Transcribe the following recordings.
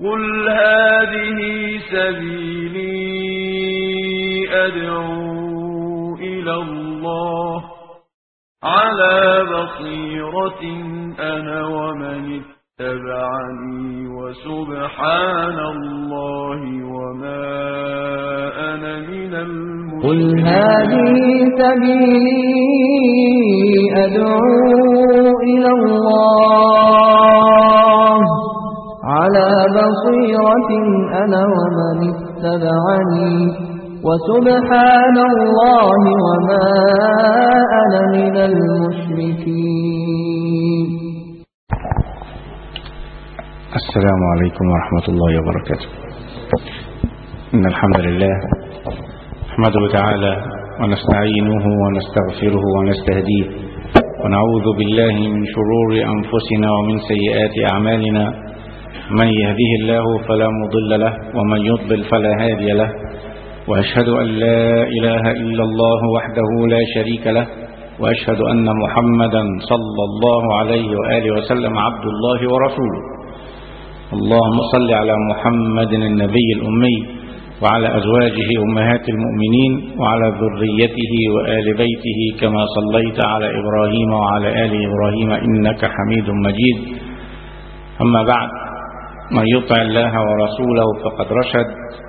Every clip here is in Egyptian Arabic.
قل هذه سبيلي أدعو إلى الله على بصيرة أنا ومن اتبعني وسبحان الله وما أنا من قل المشركين هذه سبيلي أدعو إلى الله على بصيرة أنا ومن اتبعني وسبحان الله وما أنا من المشركين السلام عليكم ورحمة الله وبركاته إن الحمد لله نحمده تعالى ونستعينه ونستغفره ونستهديه ونعوذ بالله من شرور أنفسنا ومن سيئات أعمالنا من يهده الله فلا مضل له ومن يضلل فلا هادي له وأشهد أن لا إله إلا الله وحده لا شريك له وأشهد أن محمدا صلى الله عليه وآله وسلم عبد الله ورسوله اللهم صل على محمد النبي الأمي وعلى أزواجه أمهات المؤمنين وعلى ذريته وآل بيته كما صليت على إبراهيم وعلى آل إبراهيم إنك حميد مجيد أما بعد من يطع الله ورسوله فقد رشد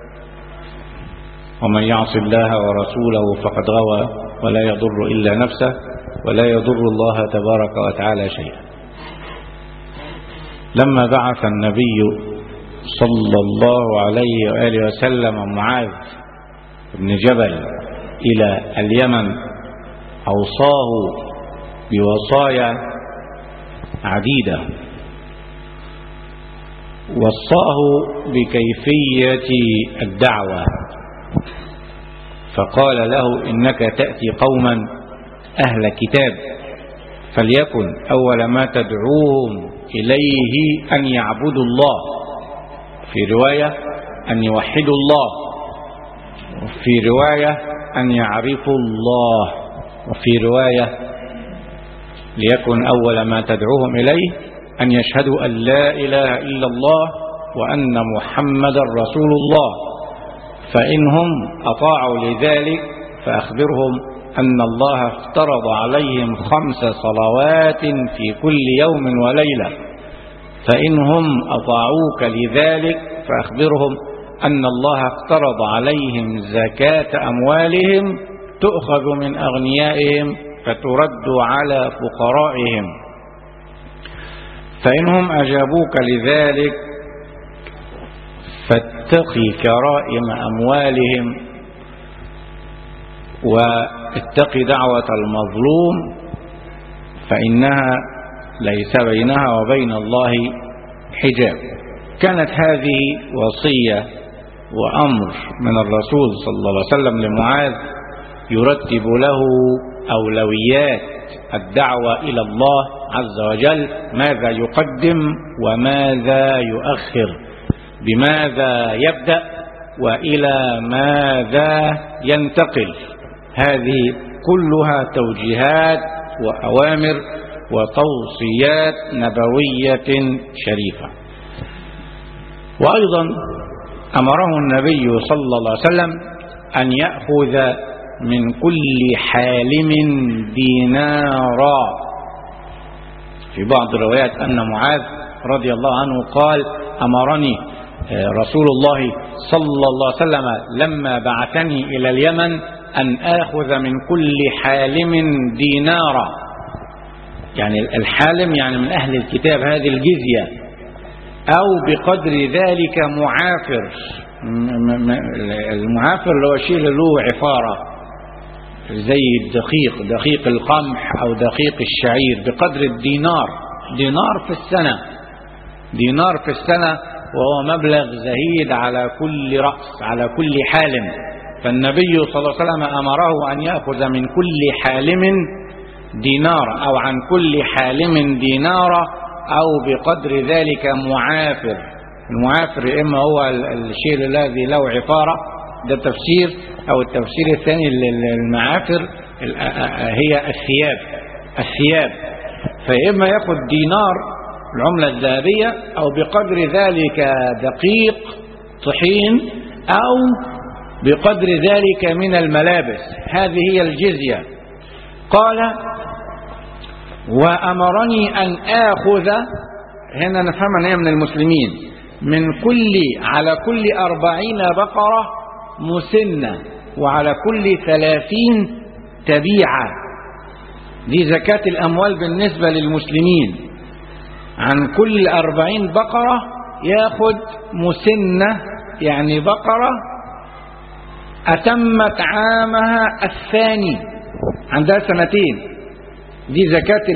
ومن يعص الله ورسوله فقد غوى ولا يضر إلا نفسه ولا يضر الله تبارك وتعالى شيئا لما بعث النبي صلى الله عليه وآله وسلم معاذ بن جبل إلى اليمن أوصاه بوصايا عديدة وصاه بكيفية الدعوة فقال له إنك تأتي قوما أهل كتاب فليكن أول ما تدعوهم إليه أن يعبدوا الله في رواية أن يوحدوا الله وفي رواية أن يعرفوا الله وفي رواية ليكن أول ما تدعوهم إليه أن يشهدوا أن لا إله إلا الله وأن محمد رسول الله فإنهم أطاعوا لذلك فأخبرهم أن الله افترض عليهم خمس صلوات في كل يوم وليلة فإنهم أطاعوك لذلك فأخبرهم أن الله افترض عليهم زكاة أموالهم تؤخذ من أغنيائهم فترد على فقرائهم فإنهم أجابوك لذلك فاتقي كرائم أموالهم واتقي دعوة المظلوم فإنها ليس بينها وبين الله حجاب كانت هذه وصية وأمر من الرسول صلى الله عليه وسلم لمعاذ يرتب له أولويات الدعوة إلى الله عز وجل ماذا يقدم وماذا يؤخر بماذا يبدأ وإلى ماذا ينتقل هذه كلها توجيهات وأوامر وتوصيات نبوية شريفة وأيضا أمره النبي صلى الله عليه وسلم أن يأخذ من كل حالم دينارا في بعض الروايات أن معاذ رضي الله عنه قال أمرني رسول الله صلى الله عليه وسلم لما بعثني إلى اليمن أن آخذ من كل حالم دينارا يعني الحالم يعني من أهل الكتاب هذه الجزية أو بقدر ذلك معافر المعافر اللي هو شيء له عفارة زي الدقيق دقيق القمح أو دقيق الشعير بقدر الدينار دينار في السنة دينار في السنة وهو مبلغ زهيد على كل رأس على كل حالم فالنبي صلى الله عليه وسلم أمره أن يأخذ من كل حالم دينار أو عن كل حالم دينار أو بقدر ذلك معافر المعافر إما هو الشيء الذي له عفارة ده تفسير أو التفسير الثاني للمعافر هي الثياب الثياب فإما يأخذ دينار العملة الذهبية أو بقدر ذلك دقيق طحين أو بقدر ذلك من الملابس هذه هي الجزية قال وأمرني أن آخذ هنا نفهم أن هي من المسلمين من كل على كل أربعين بقرة مسنة وعلى كل ثلاثين تبيعة دي زكاة الأموال بالنسبة للمسلمين عن كل أربعين بقرة ياخد مسنة يعني بقرة أتمت عامها الثاني عندها سنتين دي زكاة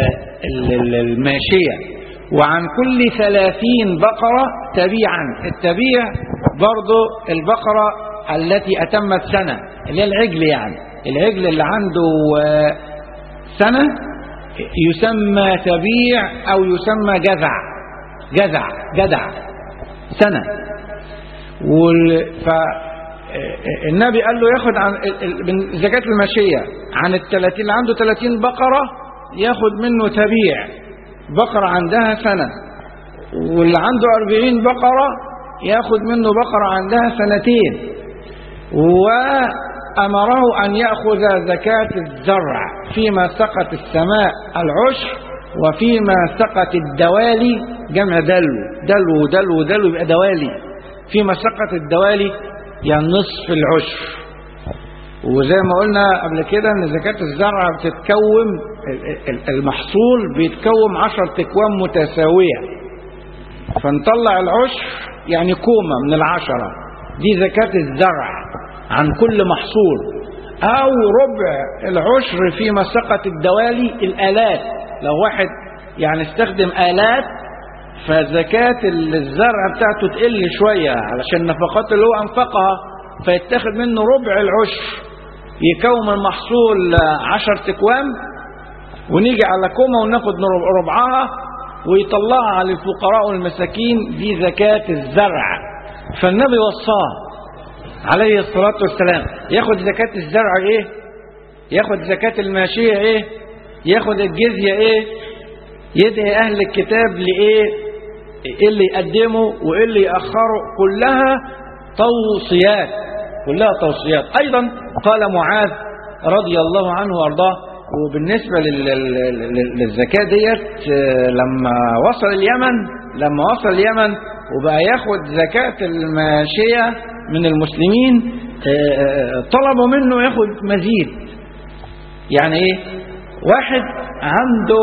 الماشية وعن كل ثلاثين بقرة تبيعا التبيع برضو البقرة التي أتمت سنة اللي هي العجل يعني العجل اللي عنده سنة يسمى تبيع أو يسمى جذع جذع جدع سنة فالنبي قال له ياخد عن من زكاة الماشية عن الثلاثين اللي عنده ثلاثين بقرة ياخد منه تبيع بقرة عندها سنة واللي عنده أربعين بقرة ياخد منه بقرة عندها سنتين وأمره أن يأخذ زكاة الزرع فيما سقط السماء العشر وفيما سقط الدوالي جمع دلو دلو دلو دلو يبقى دوالي فيما سقط الدوالي يعني نصف العشر وزي ما قلنا قبل كده ان زكاة الزرع بتتكون المحصول بيتكون عشر تكوام متساوية فنطلع العشر يعني كومة من العشرة دي زكاة الزرع عن كل محصول او ربع العشر فيما سقط الدوالي الالات لو واحد يعني استخدم الات فزكاة الزرع بتاعته تقل شوية علشان النفقات اللي هو انفقها فيتاخد منه ربع العشر يكون المحصول عشر تكوام ونيجي على كومة وناخد ربعها ويطلعها للفقراء والمساكين دي زكاة الزرع فالنبي وصاه عليه الصلاة والسلام ياخد زكاة الزرع ايه ياخد زكاة الماشية ايه ياخد الجزية ايه يدعي اهل الكتاب لايه ايه اللي يقدمه وايه اللي يأخره كلها توصيات كلها توصيات ايضا قال معاذ رضي الله عنه وارضاه وبالنسبة للزكاة ديت لما وصل اليمن لما وصل اليمن وبقى ياخد زكاة الماشية من المسلمين طلبوا منه ياخد مزيد يعني ايه واحد عنده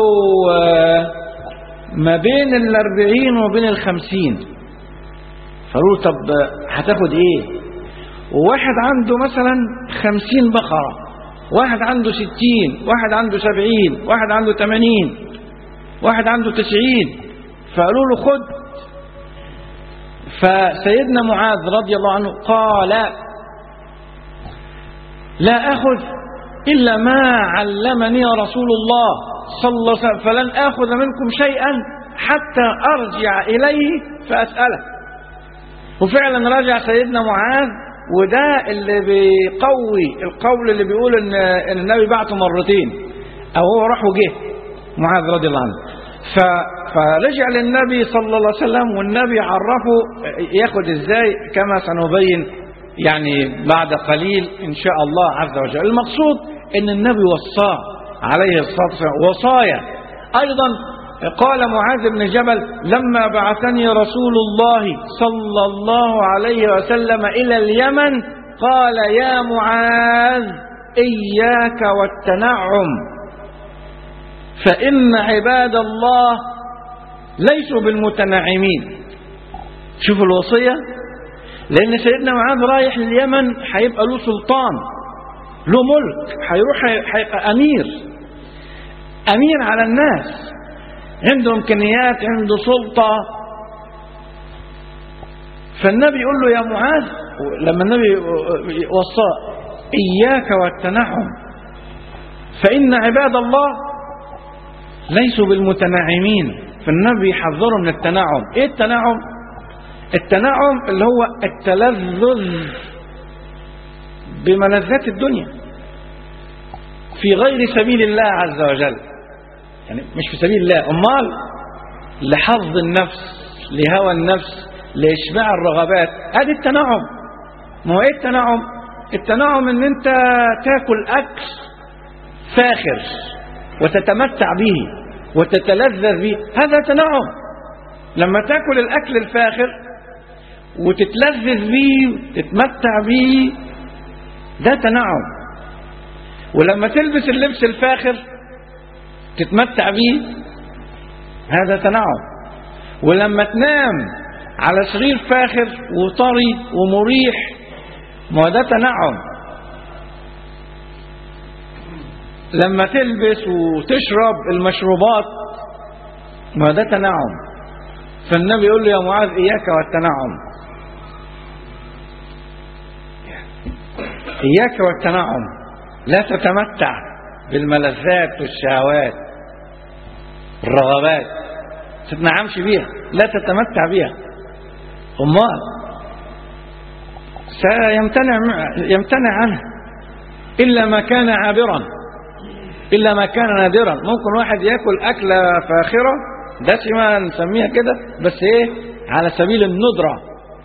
ما بين الاربعين وبين الخمسين فقالوا طب هتاخد ايه وواحد عنده مثلا خمسين بقرة واحد عنده ستين واحد عنده سبعين واحد عنده تمانين واحد عنده تسعين فقالوا له خد فسيدنا معاذ رضي الله عنه قال لا أخذ إلا ما علمني رسول الله صلى الله عليه وسلم فلن آخذ منكم شيئا حتى أرجع إليه فأسأله وفعلا رجع سيدنا معاذ وده اللي بيقوي القول اللي بيقول ان ان النبي بعته مرتين او هو راح وجه معاذ رضي الله عنه ف فرجع للنبي صلى الله عليه وسلم والنبي عرفه ياخد ازاي كما سنبين يعني بعد قليل ان شاء الله عز وجل المقصود ان النبي وصاه عليه الصلاه والسلام وصايا ايضا قال معاذ بن جبل لما بعثني رسول الله صلى الله عليه وسلم إلى اليمن قال يا معاذ إياك والتنعم فإن عباد الله ليسوا بالمتنعمين شوفوا الوصية لأن سيدنا معاذ رايح لليمن هيبقى له سلطان له ملك هيروح هيبقى أمير أمير على الناس عنده امكانيات عنده سلطه فالنبي يقول له يا معاذ لما النبي وصاه اياك والتنعم فان عباد الله ليسوا بالمتنعمين فالنبي يحذره من التنعم ايه التنعم التنعم اللي هو التلذذ بملذات الدنيا في غير سبيل الله عز وجل يعني مش في سبيل الله امال لحظ النفس لهوى النفس لإشباع الرغبات ادي التنعم ما هو ايه التنعم التنعم ان انت تاكل اكل فاخر وتتمتع به وتتلذذ به هذا تنعم لما تاكل الاكل الفاخر وتتلذذ به وتتمتع به ده تنعم ولما تلبس اللبس الفاخر تتمتع به هذا تنعم ولما تنام على سرير فاخر وطري ومريح ما هو ده تنعم لما تلبس وتشرب المشروبات ما هو ده تنعم فالنبي يقول له يا معاذ إياك والتنعم إياك والتنعم لا تتمتع بالملذات والشهوات الرغبات تتنعمش بيها لا تتمتع بيها أمال سيمتنع يمتنع عنها إلا ما كان عابرا إلا ما كان نادرا ممكن واحد يأكل أكلة فاخرة دسمة نسميها كده بس إيه على سبيل الندرة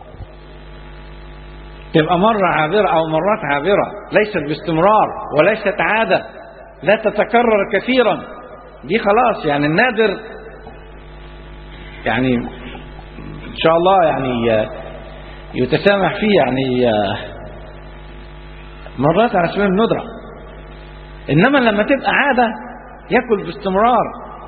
تبقى مرة عابرة أو مرات عابرة ليست باستمرار وليست عادة لا تتكرر كثيرا دي خلاص يعني النادر يعني إن شاء الله يعني يتسامح فيه يعني مرات على سبيل الندرة إنما لما تبقى عادة يأكل باستمرار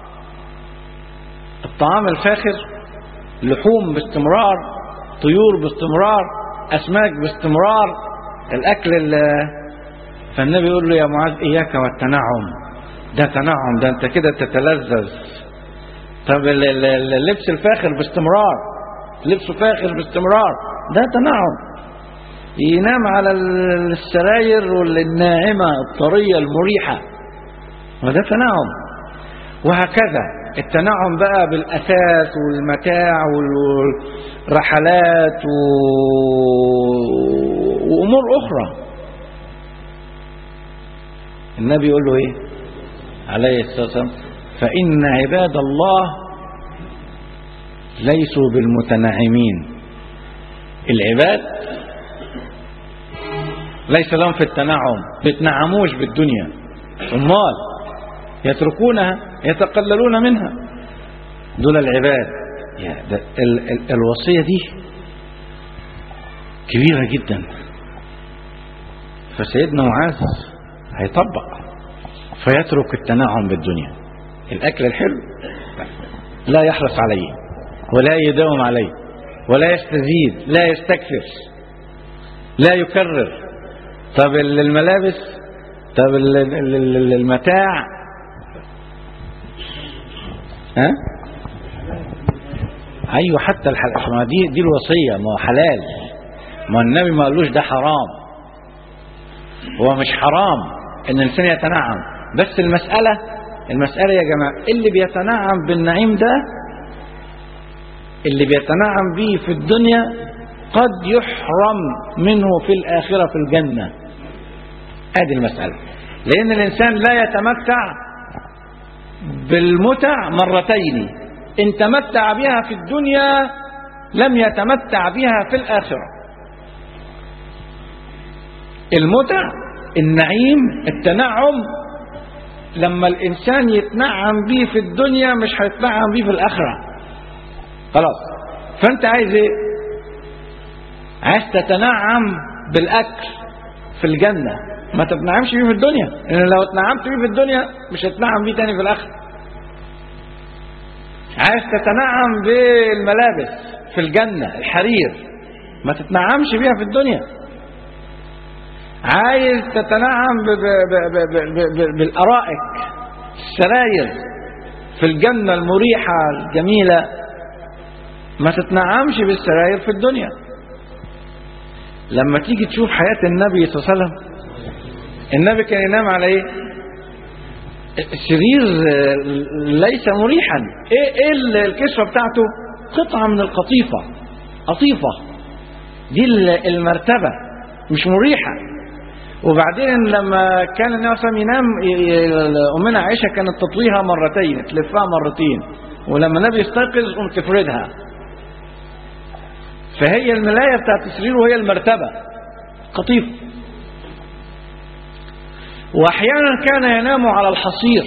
الطعام الفاخر لحوم باستمرار طيور باستمرار أسماك باستمرار الأكل فالنبي يقول له يا معاذ إياك والتنعم ده تنعم ده أنت كده تتلذذ طب اللبس الفاخر باستمرار لبسه فاخر باستمرار ده تنعم ينام على السراير الناعمة الطرية المريحة وده تنعم وهكذا التنعم بقى بالأثاث والمتاع والرحلات و... وأمور أخرى النبي يقول له إيه عليه الصلاة والسلام فإن عباد الله ليسوا بالمتنعمين العباد ليس لهم في التنعم بيتنعموش بالدنيا امال يتركونها يتقللون منها دول العباد يا ده ال ال الوصيه دي كبيره جدا فسيدنا معاذ هيطبق فيترك التنعم بالدنيا الاكل الحلو لا يحرص عليه ولا يداوم عليه ولا يستزيد لا يستكثر لا يكرر طب الملابس طب المتاع ها ايوه حتى الحلال ما دي دي الوصيه ما هو حلال ما النبي ما قالوش ده حرام هو مش حرام ان الانسان يتنعم بس المساله المساله يا جماعه اللي بيتنعم بالنعيم ده اللي بيتنعم به في الدنيا قد يحرم منه في الآخرة في الجنة هذه المسألة لأن الإنسان لا يتمتع بالمتع مرتين إن تمتع بها في الدنيا لم يتمتع بها في الآخرة المتع النعيم التنعم لما الإنسان يتنعم به في الدنيا مش هيتنعم به في الآخرة خلاص فأنت عايز إيه عايز تتنعم بالأكل في الجنة ما تتنعمش بيه في الدنيا لأن لو اتنعمت بيه في الدنيا مش هتنعم بيه تاني في الآخرة عايز تتنعم بالملابس في الجنة الحرير ما تتنعمش بيها في الدنيا عايز تتنعم ب ب ب ب ب ب بالأرائك السراير في الجنة المريحة الجميلة ما تتنعمش بالسراير في الدنيا لما تيجي تشوف حياة النبي صلى الله عليه وسلم النبي كان ينام على ايه السرير ليس مريحا ايه ايه الكسوة بتاعته قطعة من القطيفة قطيفة دي المرتبة مش مريحة وبعدين لما كان النبي صلى الله عليه وسلم ينام أمنا عائشة كانت تطويها مرتين تلفها مرتين ولما النبي يستيقظ قوم تفردها فهي الملاية بتاعت السرير وهي المرتبة قطيف وأحيانا كان ينام على الحصير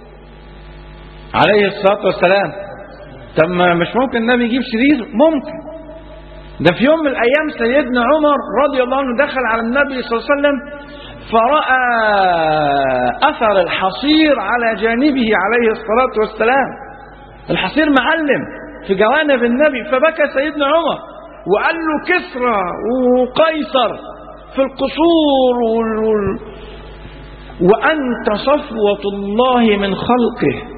عليه الصلاة والسلام طب ما مش ممكن النبي يجيب سرير ممكن ده في يوم من الأيام سيدنا عمر رضي الله عنه دخل على النبي صلى الله عليه وسلم فرأى أثر الحصير على جانبه عليه الصلاة والسلام الحصير معلم في جوانب النبي فبكى سيدنا عمر وقال له كسرى وقيصر في القصور وال... وال... وأنت صفوة الله من خلقه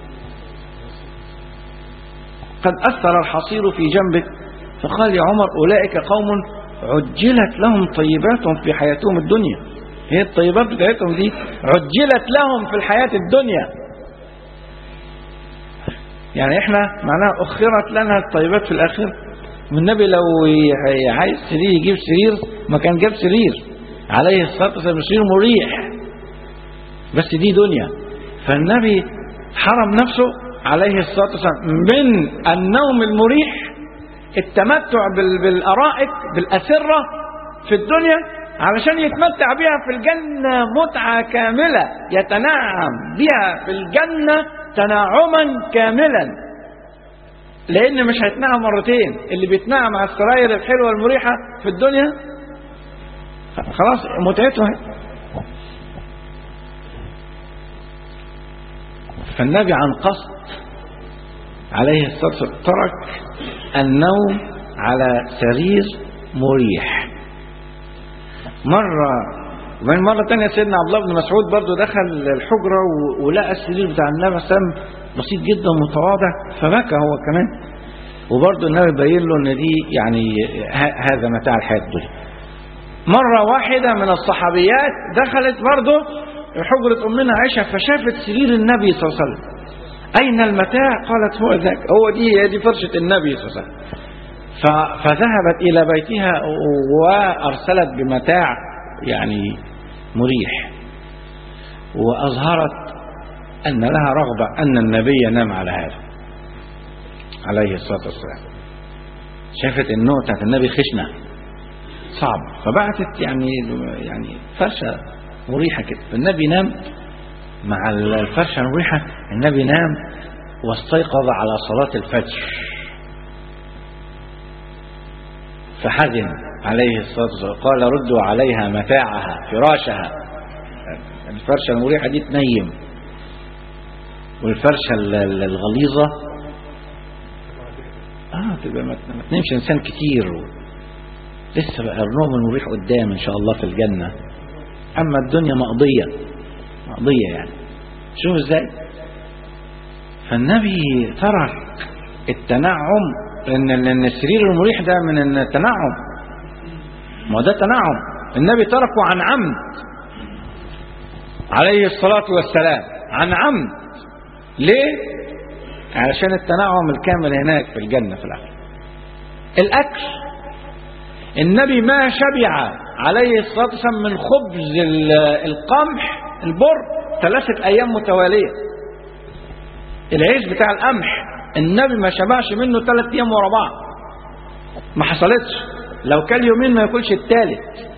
قد أثر الحصير في جنبك فقال يا عمر أولئك قوم عجلت لهم طيباتهم في حياتهم الدنيا هي الطيبات بتاعتهم دي عجلت لهم في الحياة الدنيا يعني احنا معناها أخرت لنا الطيبات في الآخرة والنبي لو عايز سرير يجيب سرير ما كان جاب سرير عليه الصلاة والسلام سرير مريح بس دي دنيا فالنبي حرم نفسه عليه الصلاة والسلام من النوم المريح التمتع بالأرائك بالأسرة في الدنيا علشان يتمتع بها في الجنة متعة كاملة يتنعم بها في الجنة تنعما كاملا لأن مش هيتنعم مرتين اللي بيتنعم على السراير الحلوة المريحة في الدنيا خلاص متعته فالنبي عن قصد عليه الصلاة والسلام ترك النوم على سرير مريح مرة وبعدين مرة تانية سيدنا عبد الله بن مسعود برضه دخل الحجرة ولقى السرير بتاع النبي صلى الله عليه وسلم بسيط جدا متواضع فبكى هو كمان وبرضه النبي بين له ان دي يعني هذا متاع الحياة الدنيا مرة واحدة من الصحابيات دخلت برضه حجرة أمنا عائشة فشافت سرير النبي صلى الله عليه وسلم أين المتاع قالت هو ذاك هو دي هي دي فرشة النبي صلى الله عليه وسلم فذهبت إلى بيتها وأرسلت بمتاع يعني مريح وأظهرت أن لها رغبة أن النبي ينام على هذا عليه الصلاة والسلام شافت النوع بتاعت النبي خشنة صعب فبعتت يعني يعني فرشة مريحة كده النبي نام مع الفرشة المريحة النبي نام واستيقظ على صلاة الفجر فحزن عليه الصلاة والسلام قال ردوا عليها متاعها فراشها الفرشة المريحة دي تنيم والفرشة الغليظة اه تبقى ما تنامش انسان كتير لسه بقى النوم المريح قدام ان شاء الله في الجنة اما الدنيا مقضية مقضية يعني شوف ازاي فالنبي ترك التنعم لان لان السرير المريح ده من التنعم ما ده تنعم النبي تركه عن عمد عليه الصلاة والسلام عن عمد ليه علشان التنعم الكامل هناك في الجنة في الآخرة الأكل النبي ما شبع عليه الصلاة والسلام من خبز القمح البر ثلاثة أيام متوالية العيش بتاع القمح النبي ما شبعش منه ثلاث أيام ورا بعض ما حصلتش لو كل يومين ما ياكلش الثالث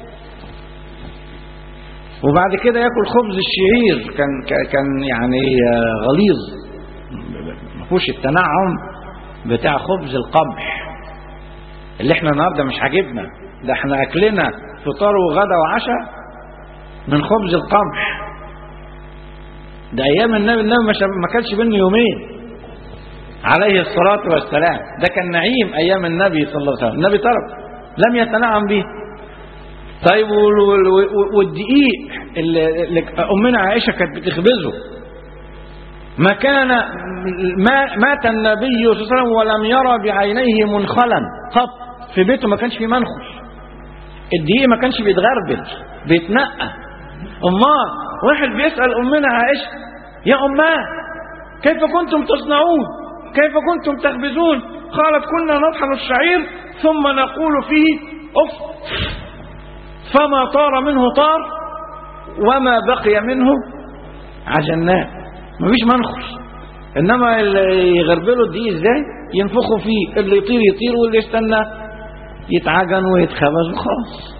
وبعد كده ياكل خبز الشعير كان كان يعني غليظ ما فيهوش التنعم بتاع خبز القمح اللي احنا النهارده مش عاجبنا ده احنا اكلنا فطار وغدا وعشاء من خبز القمح ده ايام النبي النبي ما كانش بينه يومين عليه الصلاة والسلام ده كان نعيم ايام النبي صلى الله عليه وسلم النبي ترك لم يتنعم به طيب والدقيق اللي امنا عائشة كانت بتخبزه ما كان ما مات النبي صلى الله عليه وسلم ولم يرى بعينيه منخلا قط في بيته ما كانش فيه منخل الدقيق ما كانش بيتغربل بيتنقى امال واحد بيسأل امنا عائشة يا اماه كيف كنتم تصنعون كيف كنتم تخبزون قالت كنا نطحن الشعير ثم نقول فيه اف فما طار منه طار وما بقي منه عجناه مفيش منخل انما اللي يغربله الدقيق ازاي ينفخوا فيه اللي يطير يطير واللي يستنى يتعجن ويتخبز وخلاص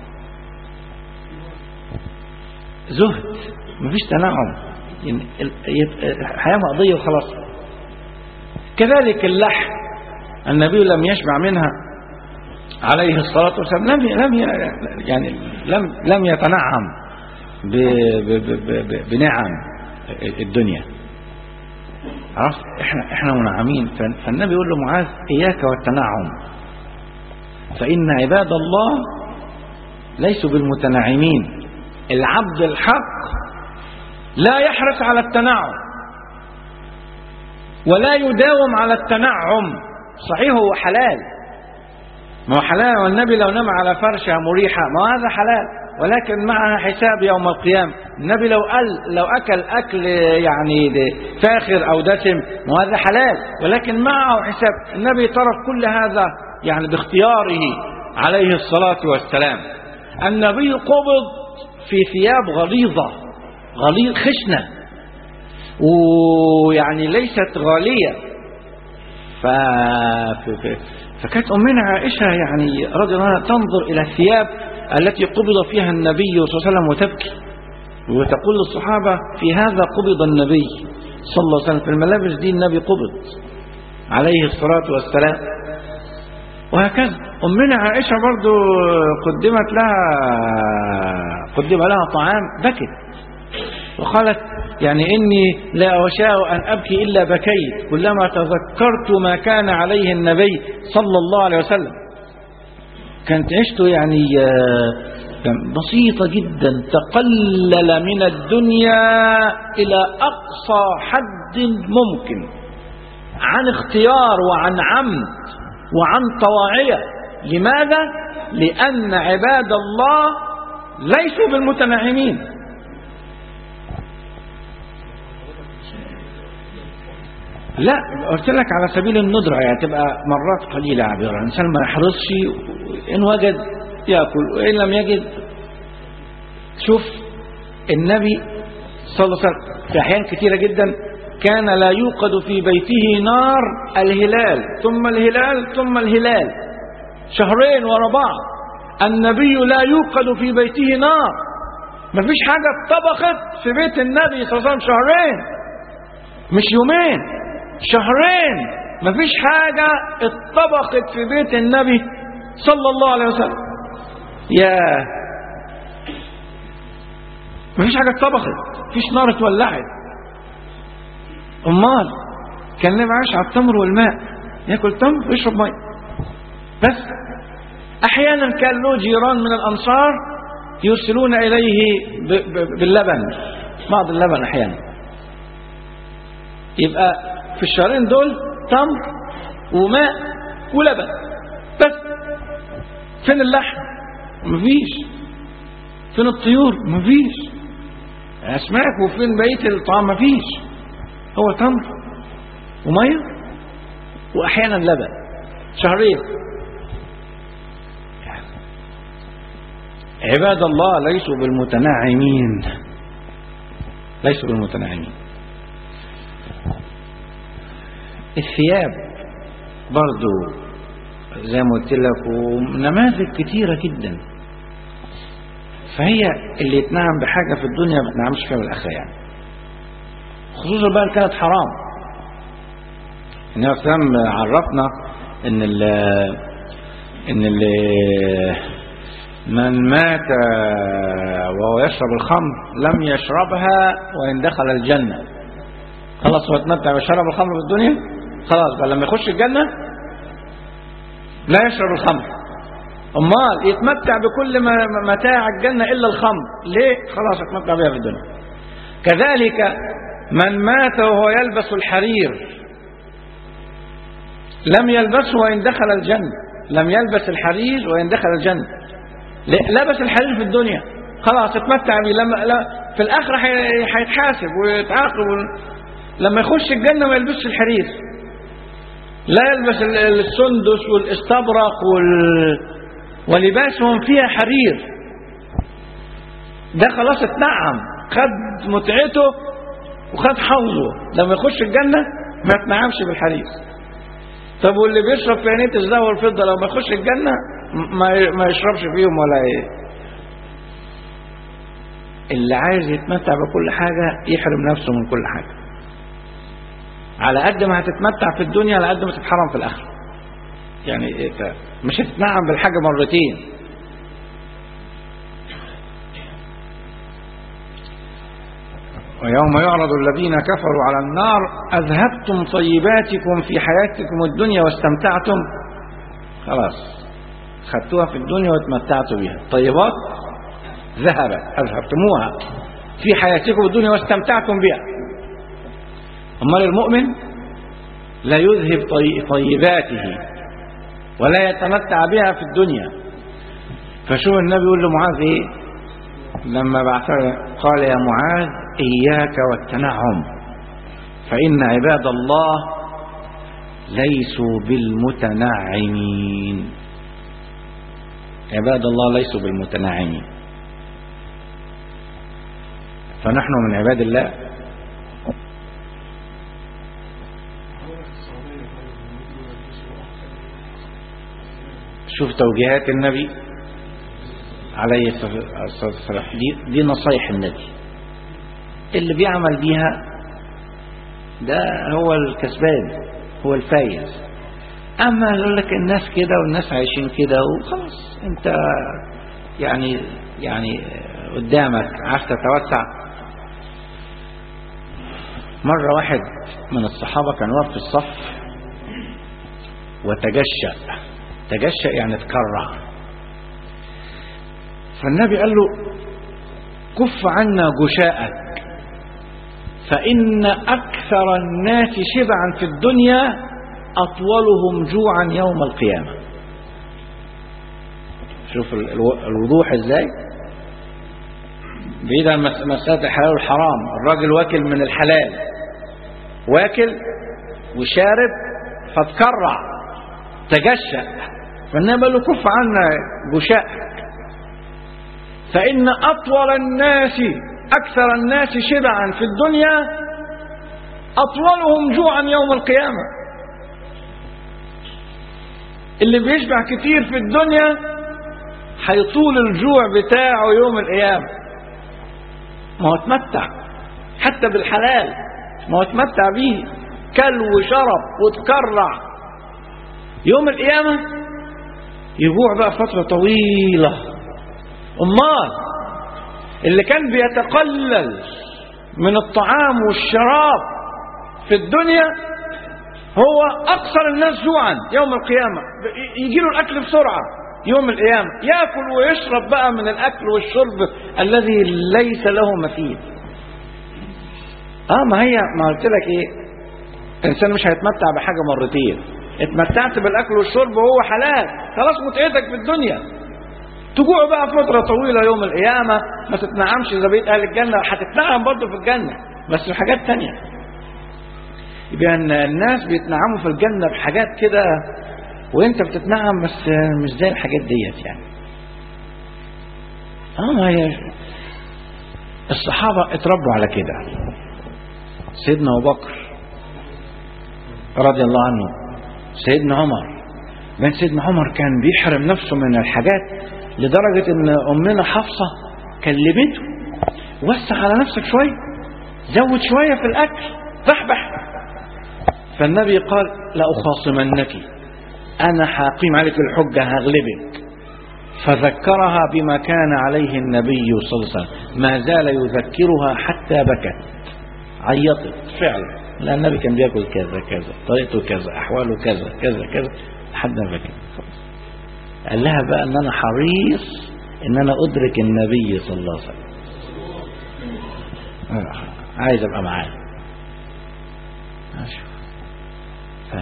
زهد مفيش تنعم يعني ال- يت- حياة مقضية وخلاص كذلك اللحم النبي لم يشبع منها عليه الصلاة والسلام لم لم ي- يعني لم لم يتنعم ب- ب- ب- ب- بنعم الدنيا عرفت احنا احنا منعمين ف- فالنبي يقول له معاذ اياك والتنعم فان عباد الله ليسوا بالمتنعمين العبد الحق لا يحرص على التنعم ولا يداوم على التنعم صحيح هو حلال ما هو حلال والنبي لو نام على فرشة مريحة ما هذا حلال ولكن معها حساب يوم القيامة النبي لو قال لو أكل أكل يعني ده فاخر أو دسم ما هذا حلال ولكن معه حساب النبي ترك كل هذا يعني باختياره عليه الصلاة والسلام النبي قبض في ثياب غليظة غليظ خشنة ويعني ليست غالية ف... ف... ف... فكانت أمنا عائشة يعني رضي الله عنها تنظر إلى الثياب التي قبض فيها النبي صلى الله عليه وسلم وتبكي وتقول للصحابة في هذا قبض النبي صلى الله عليه وسلم في الملابس دي النبي قبض عليه الصلاة والسلام وهكذا أمنا عائشة برضو قدمت لها قدم لها طعام بكت وقالت يعني إني لا أشاء أن أبكي إلا بكيت كلما تذكرت ما كان عليه النبي صلى الله عليه وسلم كانت عيشته يعني بسيطة جدا تقلل من الدنيا إلى أقصى حد ممكن عن اختيار وعن عمد وعن طواعية لماذا؟ لأن عباد الله ليسوا بالمتنعمين لا قلت لك على سبيل الندرة يعني تبقى مرات قليلة عبيرة الإنسان ما يحرصش إن وجد يأكل وإن لم يجد شوف النبي صلى الله عليه وسلم في أحيان كثيرة جدا كان لا يوقد في بيته نار الهلال ثم الهلال ثم الهلال شهرين ورا بعض النبي لا يوقد في بيته نار مفيش حاجة اتطبخت في بيت النبي صلى الله عليه وسلم شهرين مش يومين شهرين مفيش حاجة اتطبخت في بيت النبي صلى الله عليه وسلم يا مفيش حاجة اتطبخت مفيش نار اتولعت امال كان النبي عايش على التمر والماء ياكل تمر ويشرب ماء بس احيانا كان له جيران من الانصار يرسلون اليه ب- ب- باللبن بعض اللبن احيانا يبقى في الشهرين دول تمر وماء ولبن بس فين اللحم مفيش فين الطيور مفيش اسماك وفين بقيه الطعام مفيش هو تمر وميه واحيانا لبن شهرين عباد الله ليسوا بالمتنعمين ليسوا بالمتنعمين الثياب برضو زي ما قلت لك ونماذج كتيرة جدا فهي اللي يتنعم بحاجة في الدنيا ما بتنعمش فيها بالآخرة يعني خصوصا بقى إن كانت حرام النبي صلى الله عليه وسلم عرفنا ان ال ان ال من مات وهو يشرب الخمر لم يشربها وان دخل الجنه خلاص هو اتمتع بشرب الخمر في الدنيا خلاص بقى لما يخش الجنه لا يشرب الخمر امال يتمتع بكل ما متاع الجنه الا الخمر ليه خلاص اتمتع بها في الدنيا كذلك من مات وهو يلبس الحرير لم يلبسه وإن دخل الجنة لم يلبس الحرير وإن دخل الجنة لبس الحرير في الدنيا خلاص اتمتع بيه لما لا في الآخرة هيتحاسب ويتعاقب لما يخش الجنة ما يلبسش الحرير لا يلبس السندس والاستبرق وال... ولباسهم فيها حرير ده خلاص اتنعم خد متعته وخد حوضه لما يخش الجنة ما يتنعمش بالحديث طب واللي بيشرب في عينيه الذهب والفضة لو ما يخش الجنة ما ما يشربش فيهم ولا ايه اللي عايز يتمتع بكل حاجة يحرم نفسه من كل حاجة على قد ما هتتمتع في الدنيا على قد ما تتحرم في الآخرة يعني إيه مش هتتنعم بالحاجة مرتين ويوم يعرض الذين كفروا على النار أذهبتم طيباتكم في حياتكم الدنيا واستمتعتم خلاص خدتوها في الدنيا واتمتعتوا بها طيبات ذهبت أذهبتموها في حياتكم الدنيا واستمتعتم بها أمال المؤمن لا يذهب طي- طيباته ولا يتمتع بها في الدنيا فشوف النبي يقول لمعاذ ايه لما بعثه قال يا معاذ إياك والتنعم فإن عباد الله ليسوا بالمتنعمين عباد الله ليسوا بالمتنعمين فنحن من عباد الله شوف توجيهات النبي عليه الصلاة والسلام دي, دي نصايح النبي اللي بيعمل بيها ده هو الكسبان هو الفايز اما يقول لك الناس كده والناس عايشين كده وخلاص انت يعني يعني قدامك عايز تتوسع مرة واحد من الصحابة كان واقف في الصف وتجشأ تجشأ يعني تكرع فالنبي قال له كف عنا جشاءك فإن أكثر الناس شبعا في الدنيا أطولهم جوعا يوم القيامة شوف الو- الوضوح ازاي بعيد عن مس- مسألة الحلال والحرام الراجل واكل من الحلال واكل وشارب فتكرع تجشأ فالنبي قال له كف عنا جشاءك فإن أطول الناس أكثر الناس شبعا في الدنيا أطولهم جوعا يوم القيامة اللي بيشبع كتير في الدنيا هيطول الجوع بتاعه يوم القيامة ما هو اتمتع حتى بالحلال ما هو اتمتع بيه كل وشرب وتكرع يوم القيامة يجوع بقى فترة طويلة أمال اللي كان بيتقلل من الطعام والشراب في الدنيا هو أكثر الناس جوعا يوم القيامة يجي له الأكل بسرعة يوم القيامة يأكل ويشرب بقى من الأكل والشرب الذي ليس له مثيل اه ما هي ما قلت لك ايه الانسان مش هيتمتع بحاجه مرتين اتمتعت بالاكل والشرب وهو حلال خلاص متعتك في الدنيا تجوع بقى فترة طويلة يوم القيامة ما تتنعمش إذا بقيت أهل الجنة هتتنعم برضه في الجنة بس بحاجات تانية يبقى إن الناس بيتنعموا في الجنة بحاجات كده وانت بتتنعم بس مش زي الحاجات ديت يعني اه ما هي الصحابة اتربوا على كده سيدنا أبو بكر رضي الله عنه سيدنا عمر بين سيدنا عمر كان بيحرم نفسه من الحاجات لدرجة ان امنا حفصة كلمته وسع على نفسك شوية زود شوية في الاكل بحبح فالنبي قال لأخاصمنك انا حاقيم عليك الحجة هغلبك فذكرها بما كان عليه النبي صلى الله عليه وسلم ما زال يذكرها حتى بكت عيطت فعلا لأن النبي كان بياكل كذا كذا طريقته كذا أحواله كذا كذا كذا لحد ما بكت قال لها بقى ان انا حريص ان انا ادرك النبي صلى الله عليه وسلم أنا عايز ابقى معاه ماشي. ف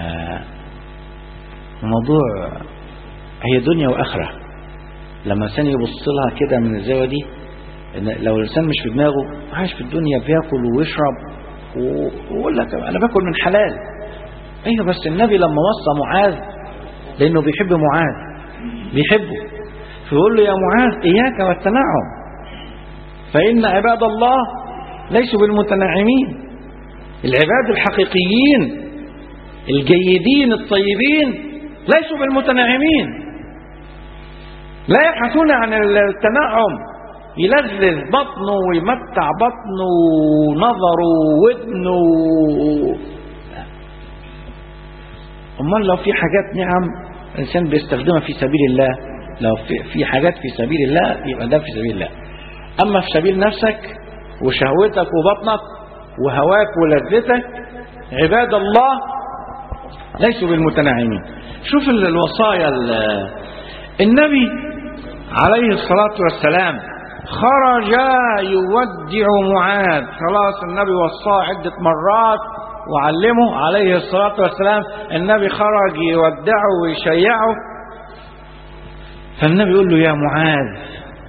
الموضوع هي دنيا واخره لما الانسان يبص لها كده من الزاويه دي إن لو الانسان مش في دماغه عايش في الدنيا بياكل ويشرب و- ويقول لك انا باكل من حلال ايوه بس النبي لما وصى معاذ لانه بيحب معاذ بيحبه فيقول له يا معاذ إياك والتنعم فإن عباد الله ليسوا بالمتنعمين العباد الحقيقيين الجيدين الطيبين ليسوا بالمتنعمين لا يبحثون عن التنعم يلذذ بطنه ويمتع بطنه ونظره وودنه امال لو في حاجات نعم الانسان بيستخدمها في سبيل الله لو في, في حاجات في سبيل الله يبقى ده في سبيل الله اما في سبيل نفسك وشهوتك وبطنك وهواك ولذتك عباد الله ليسوا بالمتنعمين شوف ال- الوصايا ال- النبي عليه الصلاة والسلام خرج يودع معاذ خلاص النبي وصاه عدة مرات وعلمه عليه الصلاة والسلام النبي خرج يودعه ويشيعه فالنبي يقول له يا معاذ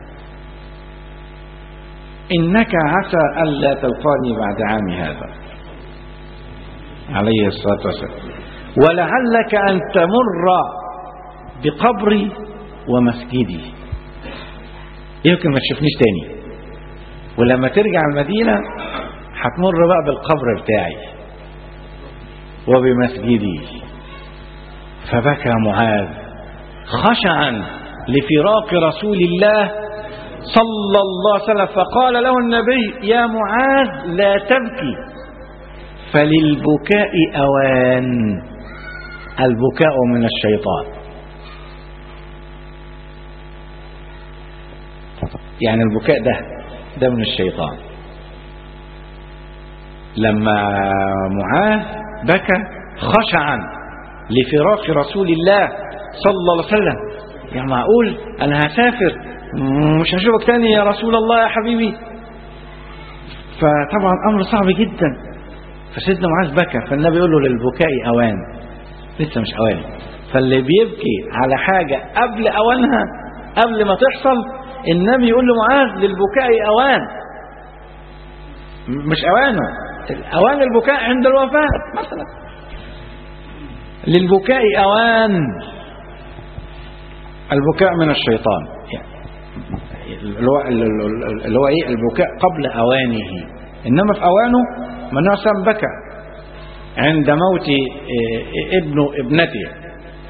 إنك عسى ألا تلقاني بعد عام هذا عليه الصلاة والسلام ولعلك أن تمر بقبري ومسجدي يمكن ما تشوفنيش تاني ولما ترجع المدينة هتمر بقى بالقبر بتاعي وبمسجدي فبكى معاذ خشعا لفراق رسول الله صلى الله عليه وسلم فقال له النبي يا معاذ لا تبكي فللبكاء أوان البكاء من الشيطان يعني البكاء ده ده من الشيطان لما معاذ بكى خشعا لفراق رسول الله صلى الله عليه وسلم يعني معقول انا هسافر مش هشوفك تاني يا رسول الله يا حبيبي فطبعا امر صعب جدا فسيدنا معاذ بكى فالنبي يقول له للبكاء اوان لسه مش اوان فاللي بيبكي على حاجه قبل اوانها قبل ما تحصل النبي يقول لمعاذ للبكاء اوان مش اوانه اوان البكاء عند الوفاه مثلا للبكاء اوان البكاء من الشيطان يعني اللي هو اللي هو ايه البكاء قبل اوانه انما في اوانه من سام بكى عند موت ابن ابنته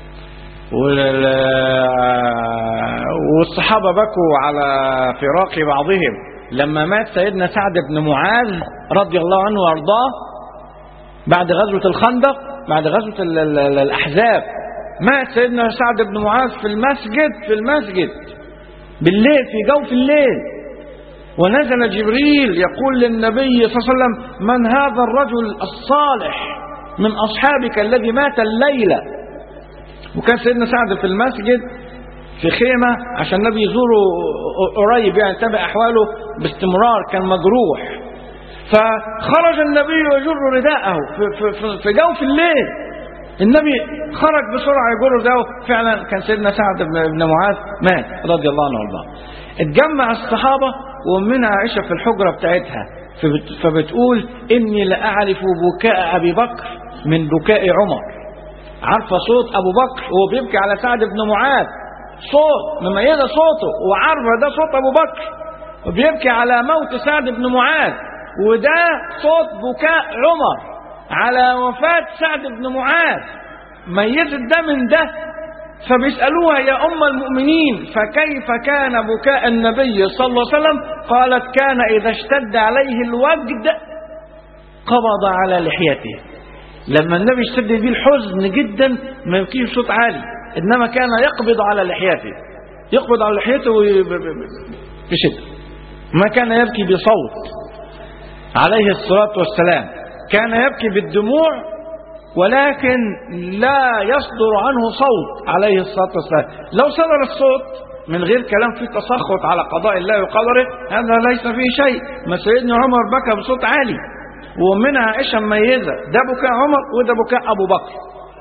والصحابه بكوا على فراق بعضهم لما مات سيدنا سعد بن معاذ رضي الله عنه وارضاه بعد غزوه الخندق بعد غزوه الاحزاب مات سيدنا سعد بن معاذ في المسجد في المسجد بالليل في جوف الليل ونزل جبريل يقول للنبي صلى الله عليه وسلم من هذا الرجل الصالح من أصحابك الذي مات الليلة وكان سيدنا سعد في المسجد في خيمة عشان النبي يزوره قريب يعني يتابع أحواله باستمرار كان مجروح فخرج النبي يجر رداءه في, في, في جوف الليل النبي خرج بسرعة يجر رداءه فعلا كان سيدنا سعد بن معاذ مات رضي الله عنه وارضاه اتجمع الصحابة ومنها عائشة في الحجرة بتاعتها فبتقول إني لأعرف بكاء أبي بكر من بكاء عمر عارفة صوت أبو بكر وهو بيبكي على سعد بن معاذ صوت مميزة صوته وعارفة ده صوت أبو بكر وبيبكي على موت سعد بن معاذ وده صوت بكاء عمر على وفاة سعد بن معاذ ميزت ده من ده فبيسألوها يا أم المؤمنين فكيف كان بكاء النبي صلى الله عليه وسلم قالت كان إذا اشتد عليه الوجد قبض على لحيته لما النبي اشتد بيه الحزن جدا ما يبكيش صوت عالي إنما كان يقبض على لحيته يقبض على لحيته بشدة ما كان يبكي بصوت عليه الصلاة والسلام كان يبكي بالدموع ولكن لا يصدر عنه صوت عليه الصلاة والسلام لو صدر الصوت من غير كلام فيه تسخط على قضاء الله وقدره هذا ليس فيه شيء ما سيدنا عمر بكى بصوت عالي ومنها عائشة مميزة ده بكاء عمر وده بكاء أبو بكر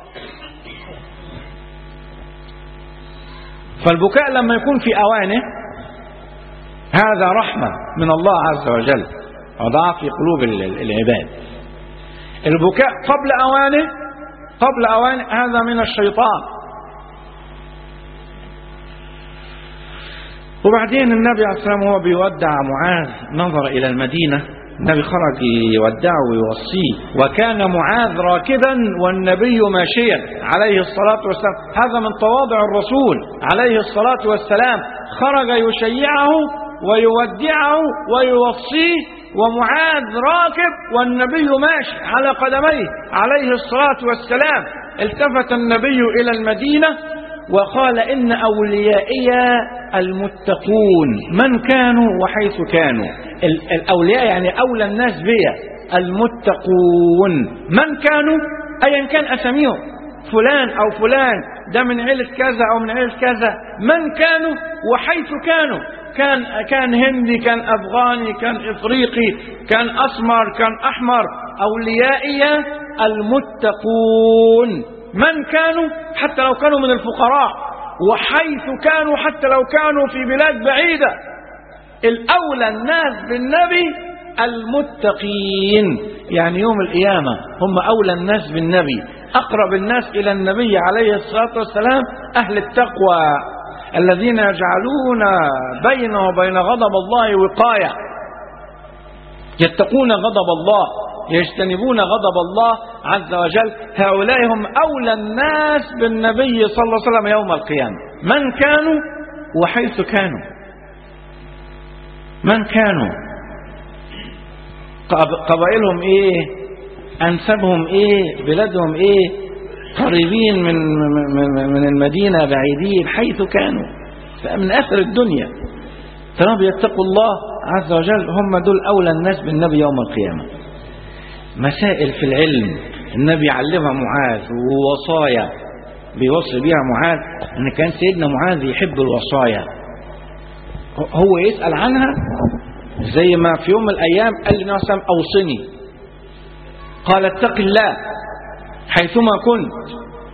فالبكاء لما يكون في أوانه هذا رحمة من الله عز وجل وضع في قلوب العباد البكاء قبل أوانه قبل أوانه هذا من الشيطان وبعدين النبي عليه الصلاة والسلام وهو بيودع معاذ نظر إلى المدينة النبي خرج يودعه ويوصيه وكان معاذ راكبا والنبي ماشيا عليه الصلاة والسلام هذا من تواضع الرسول عليه الصلاة والسلام خرج يشيعه ويودعه ويوصيه ومعاذ راكب والنبي ماشي على قدميه عليه الصلاة والسلام التفت النبي إلى المدينة وقال إن أوليائي المتقون من كانوا وحيث كانوا ال- الأولياء يعني أولى الناس بي المتقون من كانوا أيا كان أسميهم فلان أو فلان ده من عيلة كذا أو من عيلة كذا من كانوا وحيث كانوا كان كان هندي كان أفغاني كان إفريقي كان أسمر كان أحمر أوليائي المتقون من كانوا حتى لو كانوا من الفقراء وحيث كانوا حتى لو كانوا في بلاد بعيدة الأولى الناس بالنبي المتقين يعني يوم القيامة هم أولى الناس بالنبي أقرب الناس إلى النبي عليه الصلاة والسلام أهل التقوى الذين يجعلون بين وبين غضب الله وقاية يتقون غضب الله يجتنبون غضب الله عز وجل هؤلاء هم أولى الناس بالنبي صلى الله عليه وسلم يوم القيامة من كانوا وحيث كانوا من كانوا قب- قبائلهم ايه انسابهم ايه بلادهم ايه قريبين من من من المدينه بعيدين حيث كانوا من اخر الدنيا طالما بيتقوا الله عز وجل هم دول اولى الناس بالنبي يوم القيامه مسائل في العلم النبي علمها معاذ ووصايا بيوصي بيها معاذ ان كان سيدنا معاذ يحب الوصايا هو يسأل عنها زي ما في يوم من الأيام قال لي نعم أوصني قال اتق الله حيثما كنت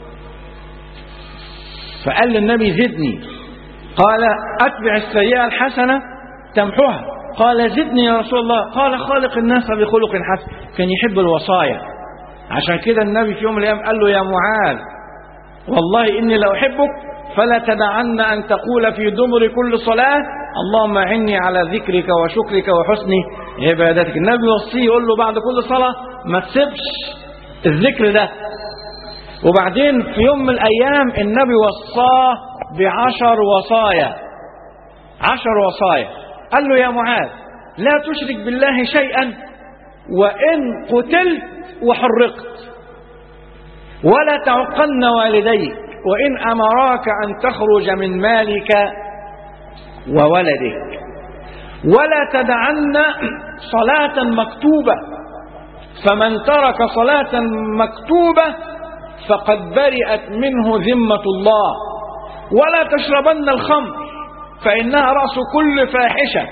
فقال للنبي زدني قال أتبع السيئة الحسنة تمحوها قال زدني يا رسول الله قال خالق الناس بخلق حسن كان يحب الوصايا عشان كده النبي في يوم من الأيام قال له يا معاذ والله إني لو أحبك فلا تدعن أن تقول في دبر كل صلاة اللهم أعني على ذكرك وشكرك وحسن عبادتك النبي يوصيه يقول له بعد كل صلاة ما تسيبش الذكر ده وبعدين في يوم من الأيام النبي وصاه بعشر وصايا عشر وصايا قال له يا معاذ لا تشرك بالله شيئا وإن قتلت وحرقت ولا تعقن والديك وإن أمراك أن تخرج من مالك وولدك ولا تدعن صلاة مكتوبة فمن ترك صلاة مكتوبة فقد برئت منه ذمة الله ولا تشربن الخمر فإنها رأس كل فاحشة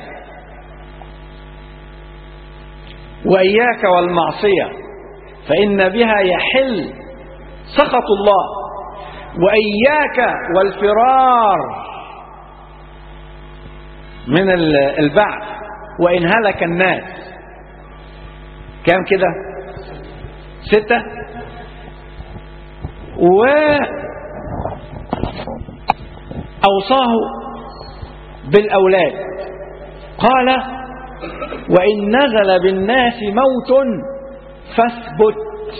وإياك والمعصية فإن بها يحل سخط الله وإياك والفرار من البعث وإن هلك الناس كام كده ستة وأوصاه بالأولاد قال وإن نزل بالناس موت فاثبت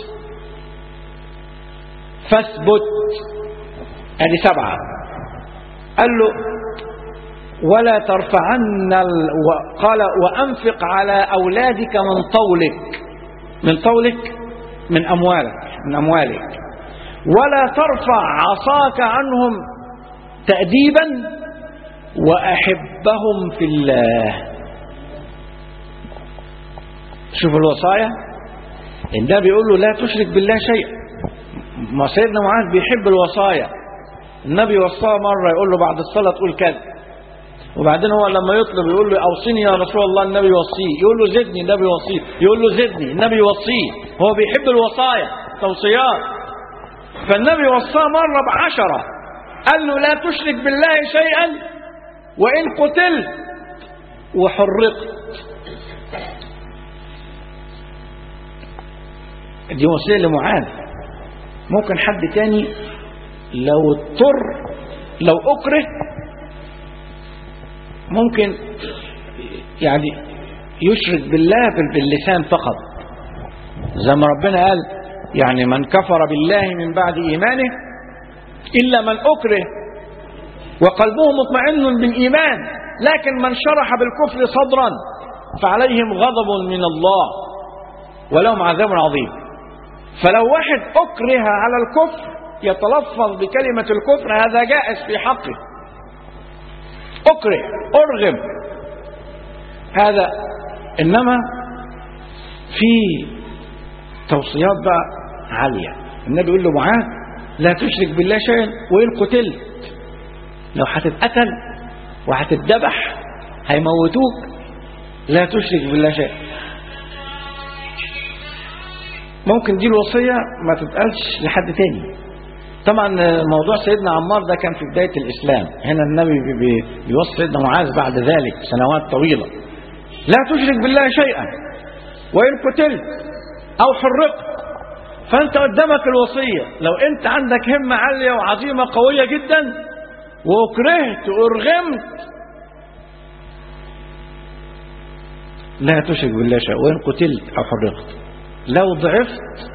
فاثبت ادي سبعة قال له ولا ترفعن ال... قال وأنفق على أولادك من طولك من طولك من أموالك من أموالك ولا ترفع عصاك عنهم تأديبا وأحبهم في الله شوف الوصايا النبي بيقول له لا تشرك بالله شيئا ما سيدنا معاذ بيحب الوصايا النبي وصاه مرة يقول له بعد الصلاة تقول كذا وبعدين هو لما يطلب يقول له اوصيني يا رسول الله النبي يوصيه يقول له زدني النبي يوصيه يقول له زدني النبي يوصيه هو بيحب الوصايا توصيات فالنبي وصاه مرة بعشرة قال له لا تشرك بالله شيئا وإن قتلت وحرقت دي وصية لمعاذ ممكن حد تاني لو اضطر لو أكره ممكن يعني يشرك بالله باللسان فقط زي ما ربنا قال يعني من كفر بالله من بعد إيمانه إلا من أكره وقلبه مطمئن بالإيمان لكن من شرح بالكفر صدرا فعليهم غضب من الله ولهم عذاب عظيم فلو واحد أكره على الكفر يتلفظ بكلمة الكفر هذا جائز في حقه أكره أرغم هذا إنما في توصيات بقى عالية النبي يقول له معاذ لا تشرك بالله شيئا وإن قتلت لو هتتقتل وهتتذبح هيموتوك لا تشرك بالله شيئا ممكن دي الوصية ما تتقالش لحد تاني طبعا موضوع سيدنا عمار ده كان في بداية الإسلام هنا النبي بي- بي- بيوصي سيدنا معاذ بعد ذلك سنوات طويلة لا تشرك بالله شيئا وإن قتلت أو حرقت فأنت قدامك الوصية لو أنت عندك همة عالية وعزيمة قوية جدا وأكرهت وأرغمت لا تشرك بالله شيئا وإن قتلت أو حرقت لو ضعفت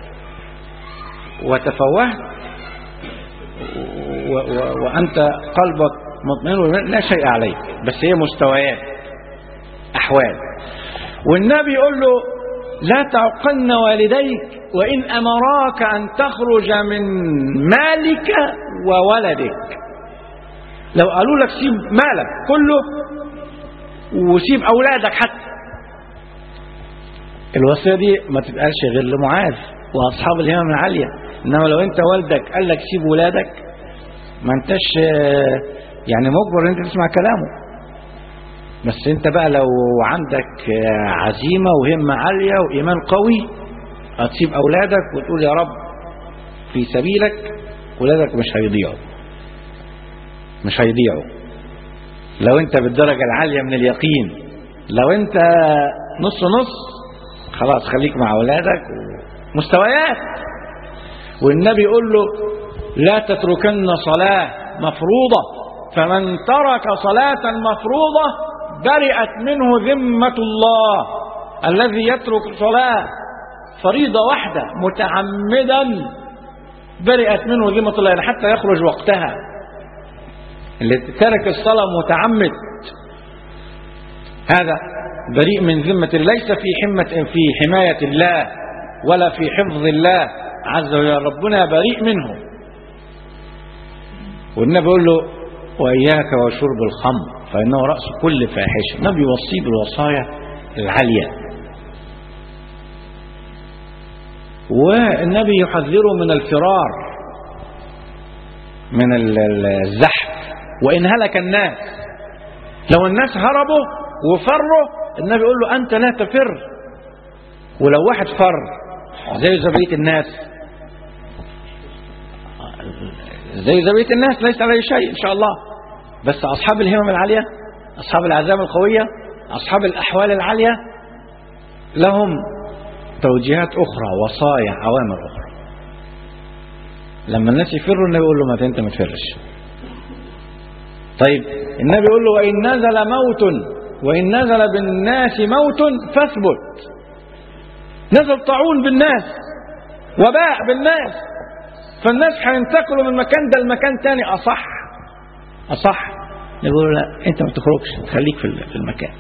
وتفوهت و و وأنت قلبك مطمئن لا شيء عليك بس هي مستويات أحوال والنبي يقول له لا تعقن والديك وإن أمراك أن تخرج من مالك وولدك لو قالوا لك سيب مالك كله وسيب أولادك حتى الوصية دي ما تتقالش غير لمعاذ وأصحاب الهمم العالية إنما لو أنت والدك قال لك سيب ولادك ما أنتش آه، يعني مجبر إن أنت تسمع كلامه بس أنت بقى لو عندك آه، عزيمة وهمة عالية وإيمان قوي هتسيب أولادك وتقول يا رب في سبيلك ولادك مش هيضيعوا مش هيضيعوا لو أنت بالدرجة العالية من اليقين لو أنت نص نص خلاص خليك مع أولادك مستويات والنبي يقول له لا تتركن صلاة مفروضة فمن ترك صلاة مفروضة برئت منه ذمة الله الذي يترك صلاة فريضة واحدة متعمدا برئت منه ذمة الله يعني حتى يخرج وقتها اللي ترك الصلاة متعمد هذا بريء من ذمة الله ليس في حمة في حماية الله ولا في حفظ الله عز وجل ربنا بريء منه والنبي يقول له وإياك وشرب الخمر فإنه رأس كل فاحشة النبي يوصيه بالوصايا العالية والنبي يحذره من الفرار من ال- ال- الزحف وإن هلك الناس لو الناس هربوا وفروا النبي يقول له أنت لا تفر ولو واحد فر زي زبية الناس زي زبية الناس ليس عليه شيء إن شاء الله بس أصحاب الهمم العالية أصحاب العزائم القوية أصحاب الأحوال العالية لهم توجيهات أخرى وصايا أوامر أخرى لما الناس يفروا النبي يقول له ما أنت ما تفرش طيب النبي يقول له وإن نزل موت وإن نزل بالناس موت فاثبت نزل طاعون بالناس وباء بالناس فالناس هينتقلوا من مكان ده لمكان تاني أصح أصح يقول لا أنت ما تخرجش خليك في ال- في المكان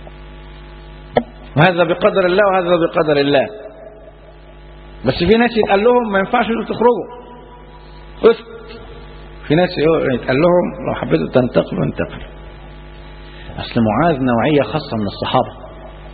وهذا بقدر الله وهذا بقدر الله بس في ناس يتقال لهم ما ينفعش انتوا تخرجوا اسكت في ناس يتقال لهم لو حبيتوا تنتقلوا انتقلوا اصل معاذ نوعيه خاصه من الصحابه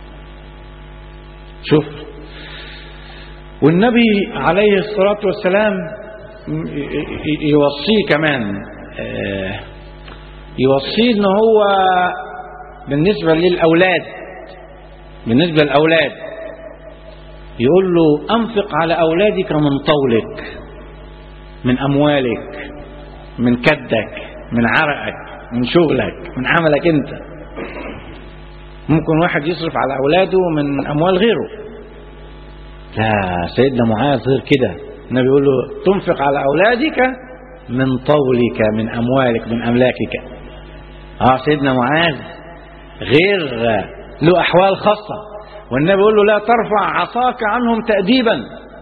شوف والنبي عليه الصلاه والسلام ي- ي- يوصيه كمان آه، يوصيه ان هو بالنسبه للاولاد بالنسبه للاولاد يقول له انفق على اولادك من طولك من اموالك من كدك من عرقك من شغلك من عملك انت ممكن واحد يصرف على اولاده من اموال غيره لا سيدنا معاذ غير كده النبي يقول له تنفق على اولادك من طولك من اموالك من املاكك اه سيدنا معاذ غير له أحوال خاصة والنبي يقول له لا ترفع عصاك عنهم تأديبا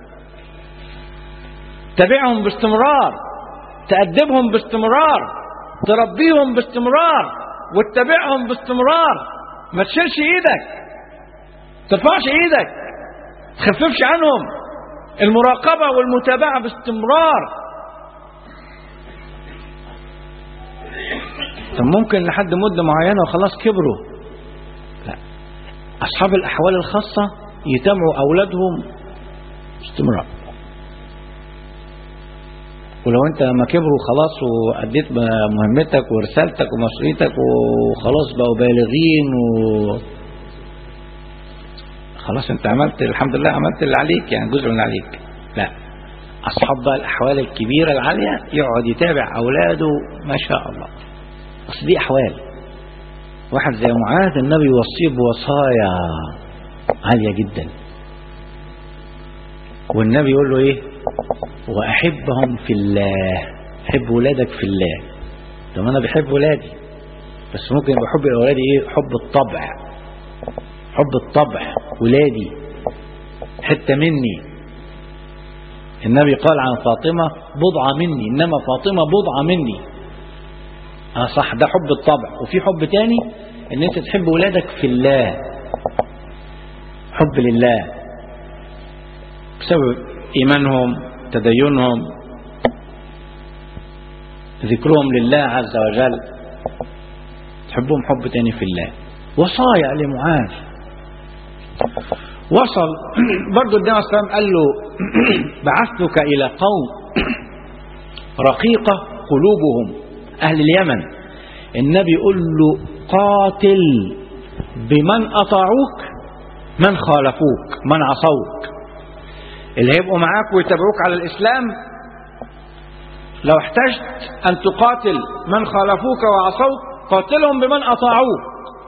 تبعهم باستمرار تأدبهم باستمرار تربيهم باستمرار وتتبعهم باستمرار ما تشيلش ايدك ترفعش ايدك تخففش عنهم المراقبة والمتابعة باستمرار طب ممكن لحد مدة معينة وخلاص كبروا لا أصحاب الأحوال الخاصة يتابعوا أولادهم باستمرار ولو انت لما كبروا خلاص وأديت مهمتك ورسالتك ومسؤوليتك وخلاص بقوا بالغين و خلاص انت عملت الحمد لله عملت اللي عليك يعني جزء من اللي عليك لا أصحاب بقى الأحوال الكبيرة العالية يقعد يتابع أولاده ما شاء الله أصل دي أحوال واحد زي معاذ النبي يوصيه بوصايا عالية جدا والنبي يقول له ايه واحبهم في الله حب ولادك في الله طب انا بحب ولادي بس ممكن يبقى حب اولادي ايه حب الطبع حب الطبع ولادي حته مني النبي قال عن فاطمه بضعه مني انما فاطمه بضعه مني اه صح ده حب الطبع وفي حب تاني ان انت تحب ولادك في الله حب لله بسبب ايمانهم تدينهم ذكرهم لله عز وجل تحبهم حب تاني في الله وصايا لمعاذ وصل برضو النبي صلى الله عليه وسلم قال له بعثتك الى قوم رقيقه قلوبهم اهل اليمن النبي يقول له قاتل بمن اطاعوك من خالفوك من عصوك اللي هيبقوا معاك ويتابعوك على الإسلام لو احتجت أن تقاتل من خالفوك وعصوك قاتلهم بمن أطاعوك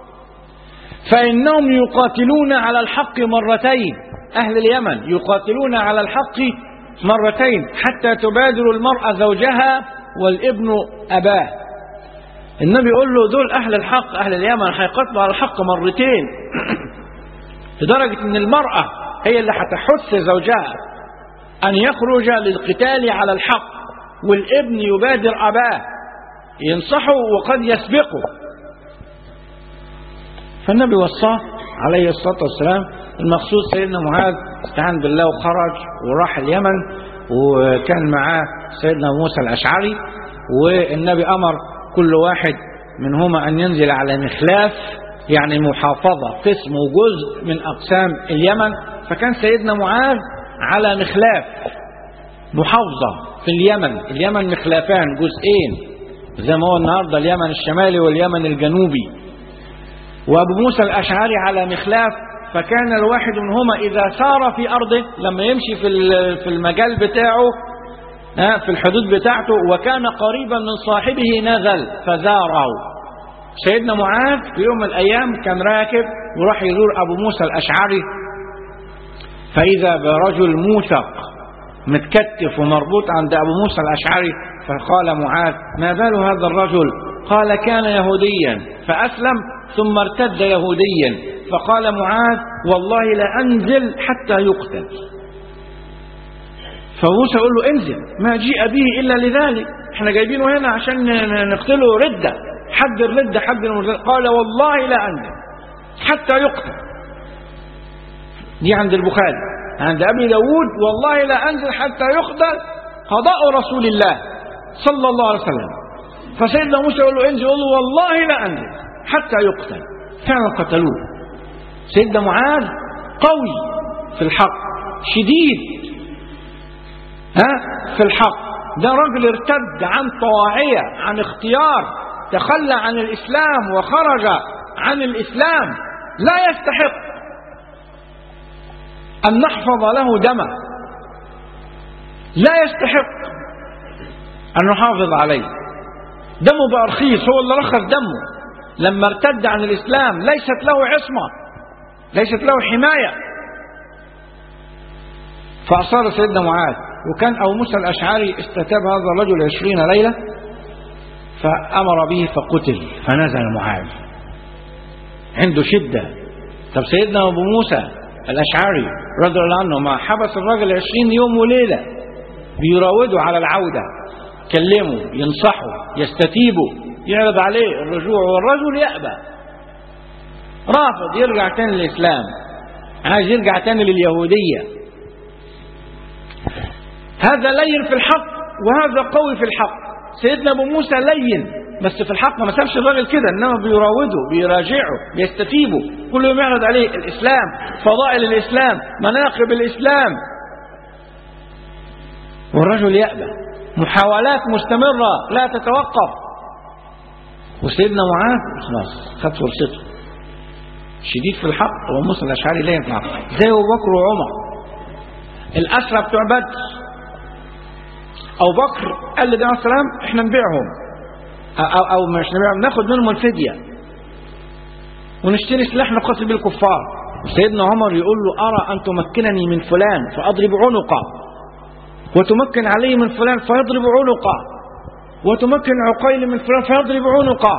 فإنهم يقاتلون على الحق مرتين أهل اليمن يقاتلون على الحق مرتين حتى تبادر المرأة زوجها والابن أباه النبي يقول له دول أهل الحق أهل اليمن هيقاتلوا على الحق مرتين لدرجة أن المرأة هي اللي هتحث زوجها أن يخرج للقتال على الحق والابن يبادر أباه ينصحه وقد يسبقه فالنبي وصاه عليه الصلاة والسلام المقصود سيدنا معاذ استعان بالله وخرج وراح اليمن وكان معاه سيدنا موسى الأشعري والنبي أمر كل واحد منهما أن ينزل على مخلاف يعني محافظة قسم وجزء من أقسام اليمن فكان سيدنا معاذ على مخلاف محافظة في اليمن اليمن مخلافان جزئين زي ما هو النهاردة اليمن الشمالي واليمن الجنوبي وأبو موسى الأشعري على مخلاف فكان الواحد منهما إذا سار في أرضه لما يمشي في في المجال بتاعه في الحدود بتاعته وكان قريبا من صاحبه نزل فزاره سيدنا معاذ في يوم من الأيام كان راكب وراح يزور أبو موسى الأشعري فإذا برجل موثق متكتف ومربوط عند أبو موسى الأشعري فقال معاذ ما بال هذا الرجل قال كان يهوديا فأسلم ثم ارتد يهوديا فقال معاذ والله لا أنزل حتى يقتل فموسى يقول له انزل ما جيء به إلا لذلك احنا جايبينه هنا عشان نقتله ردة حد الردة حد المرزل قال والله لا أنزل حتى يقتل دي عند البخاري عند أبي داود والله لا أنزل حتى يقتل قضاء رسول الله صلى الله عليه وسلم فسيدنا موسى يقول له انزل يقول له والله لا أنزل حتى يقتل فعلا قتلوه سيدنا معاذ قوي في الحق شديد ها في الحق ده رجل ارتد عن طواعية عن اختيار تخلى عن الإسلام وخرج عن الإسلام لا يستحق أن نحفظ له دمه لا يستحق أن نحافظ عليه دمه بقى رخيص هو اللي رخص دمه لما ارتد عن الإسلام ليست له عصمة ليست له حماية فأصار سيدنا معاذ وكان أبو موسى الأشعري استتاب هذا الرجل عشرين ليلة فأمر به فقتل فنزل معاذ عنده شدة طب سيدنا أبو موسى الأشعري رضي الله عنه ما حبس الراجل عشرين يوم وليلة بيراودوا على العودة كلموا ينصحوا يستتيبوا يعرض عليه الرجوع والرجل يأبى رافض يرجع تاني للإسلام عايز يرجع تاني لليهودية هذا لين في الحق وهذا قوي في الحق سيدنا ابو موسى لين بس في الحق ما سابش الراجل كده انما بيراوده بيراجعه بيستتيبه كل يوم يعرض عليه الاسلام فضائل الاسلام مناقب الاسلام والرجل يأبى محاولات مستمرة لا تتوقف وسيدنا معاذ خلاص خد فرصته شديد في الحق وموسى الاشعري لا ينفع زي ابو بكر وعمر الاسرى بتوع بدر أو بكر قال للنبي عليه السلام احنا نبيعهم أو, أو مش نبيعهم ناخد منهم الفدية ونشتري سلاح نقاتل بيه الكفار سيدنا عمر يقول له أرى أن تمكنني من فلان فأضرب عنقه وتمكن علي من فلان فيضرب عنقه وتمكن عقيل من فلان فيضرب عنقه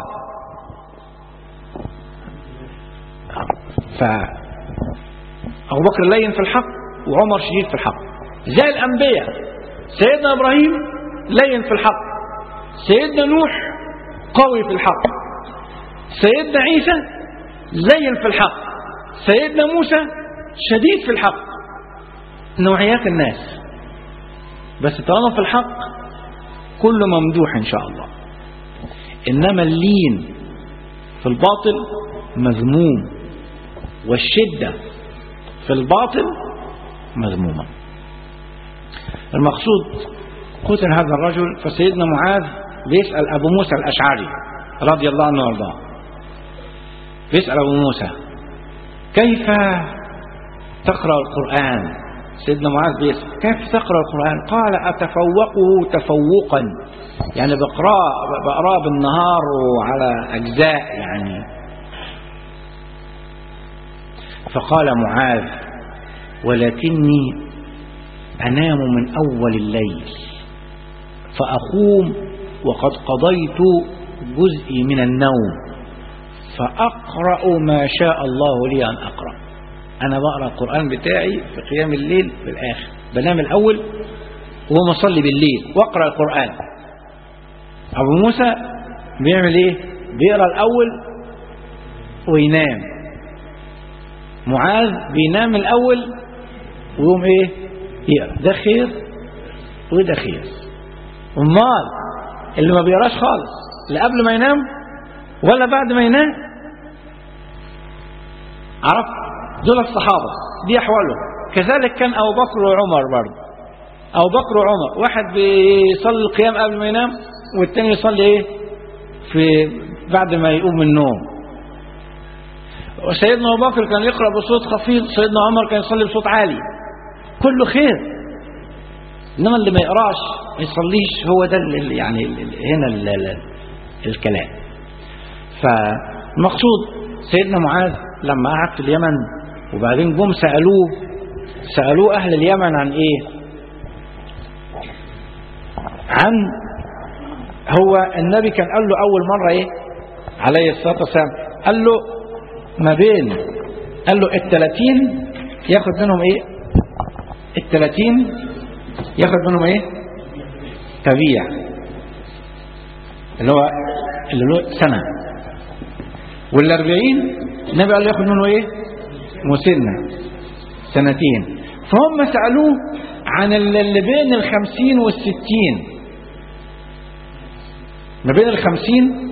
ف أبو بكر لين في الحق وعمر شديد في الحق زي الأنبياء سيدنا إبراهيم لين في الحق سيدنا نوح قوي في الحق سيدنا عيسى لين في الحق سيدنا موسى شديد في الحق نوعيات الناس بس طالما في الحق كل ممدوح إن شاء الله إنما اللين في الباطل مذموم والشدة في الباطل مذمومة المقصود قتل هذا الرجل فسيدنا معاذ بيسأل أبو موسى الأشعري رضي الله عنه وارضاه بيسأل أبو موسى كيف تقرأ القرآن سيدنا معاذ بيسأل كيف تقرأ القرآن قال أتفوقه تفوقا يعني بقرأ بقرأ بالنهار وعلى أجزاء يعني فقال معاذ ولكني أنام من أول الليل فأقوم وقد قضيت جزئي من النوم فأقرأ ما شاء الله لي أن أقرأ أنا بقرأ القرآن بتاعي في قيام الليل في الآخر بنام الأول وهو مصلي بالليل وأقرأ القرآن أبو موسى بيعمل إيه بيقرأ الأول وينام معاذ بينام الأول ويقوم إيه يقرأ ده خير وده خير امال اللي ما بيقراش خالص لا قبل ما ينام ولا بعد ما ينام عرفت دول الصحابة دي أحوالهم كذلك كان أبو بكر وعمر برضه أبو بكر وعمر واحد بيصلي القيام قبل ما ينام والتاني يصلي إيه في بعد ما يقوم من النوم وسيدنا أبو بكر كان يقرأ بصوت خفيض سيدنا عمر كان يصلي بصوت عالي كله خير انما اللي ما يقراش ما يصليش هو ده اللي يعني هنا ال ال الكلام فالمقصود سيدنا معاذ لما قعد في اليمن وبعدين جم سألوه سألوه أهل اليمن عن إيه عن هو النبي كان قال له أول مرة إيه عليه الصلاة والسلام قال له ما بين قال له التلاتين ياخد منهم إيه التلاتين ياخد منهم ايه تبيع اللي هو اللي له سنة والاربعين النبي قال له ياخد منه ايه مسنة سنتين فهم سألوه عن اللي بين الخمسين والستين ما بين الخمسين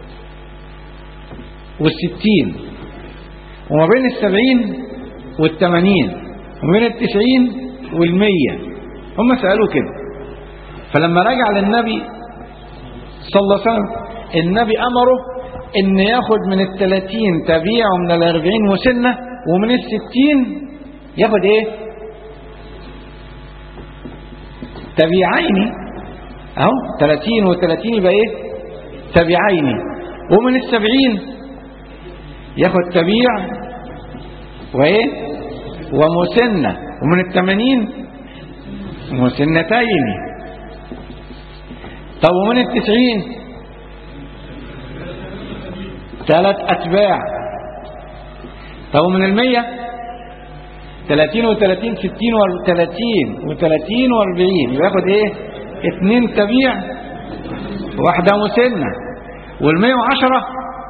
والستين وما بين السبعين والثمانين وما بين التسعين والمية هم سألوه كده فلما رجع للنبي صلى الله عليه وسلم النبي أمره ان ياخد من الثلاثين تبيع ومن الاربعين مسنة ومن الستين ياخد ايه تبيعين اهو ثلاثين وثلاثين يبقى ايه تبيعين ومن السبعين ياخد تبيع وايه ومسنة ومن الثمانين مسنتين طب ومن التسعين ثلاث أتباع طب ومن المية 30 و30 60 و30 و30 و40 ياخد ايه اتنين تبيع واحدة مسنة والمية وعشرة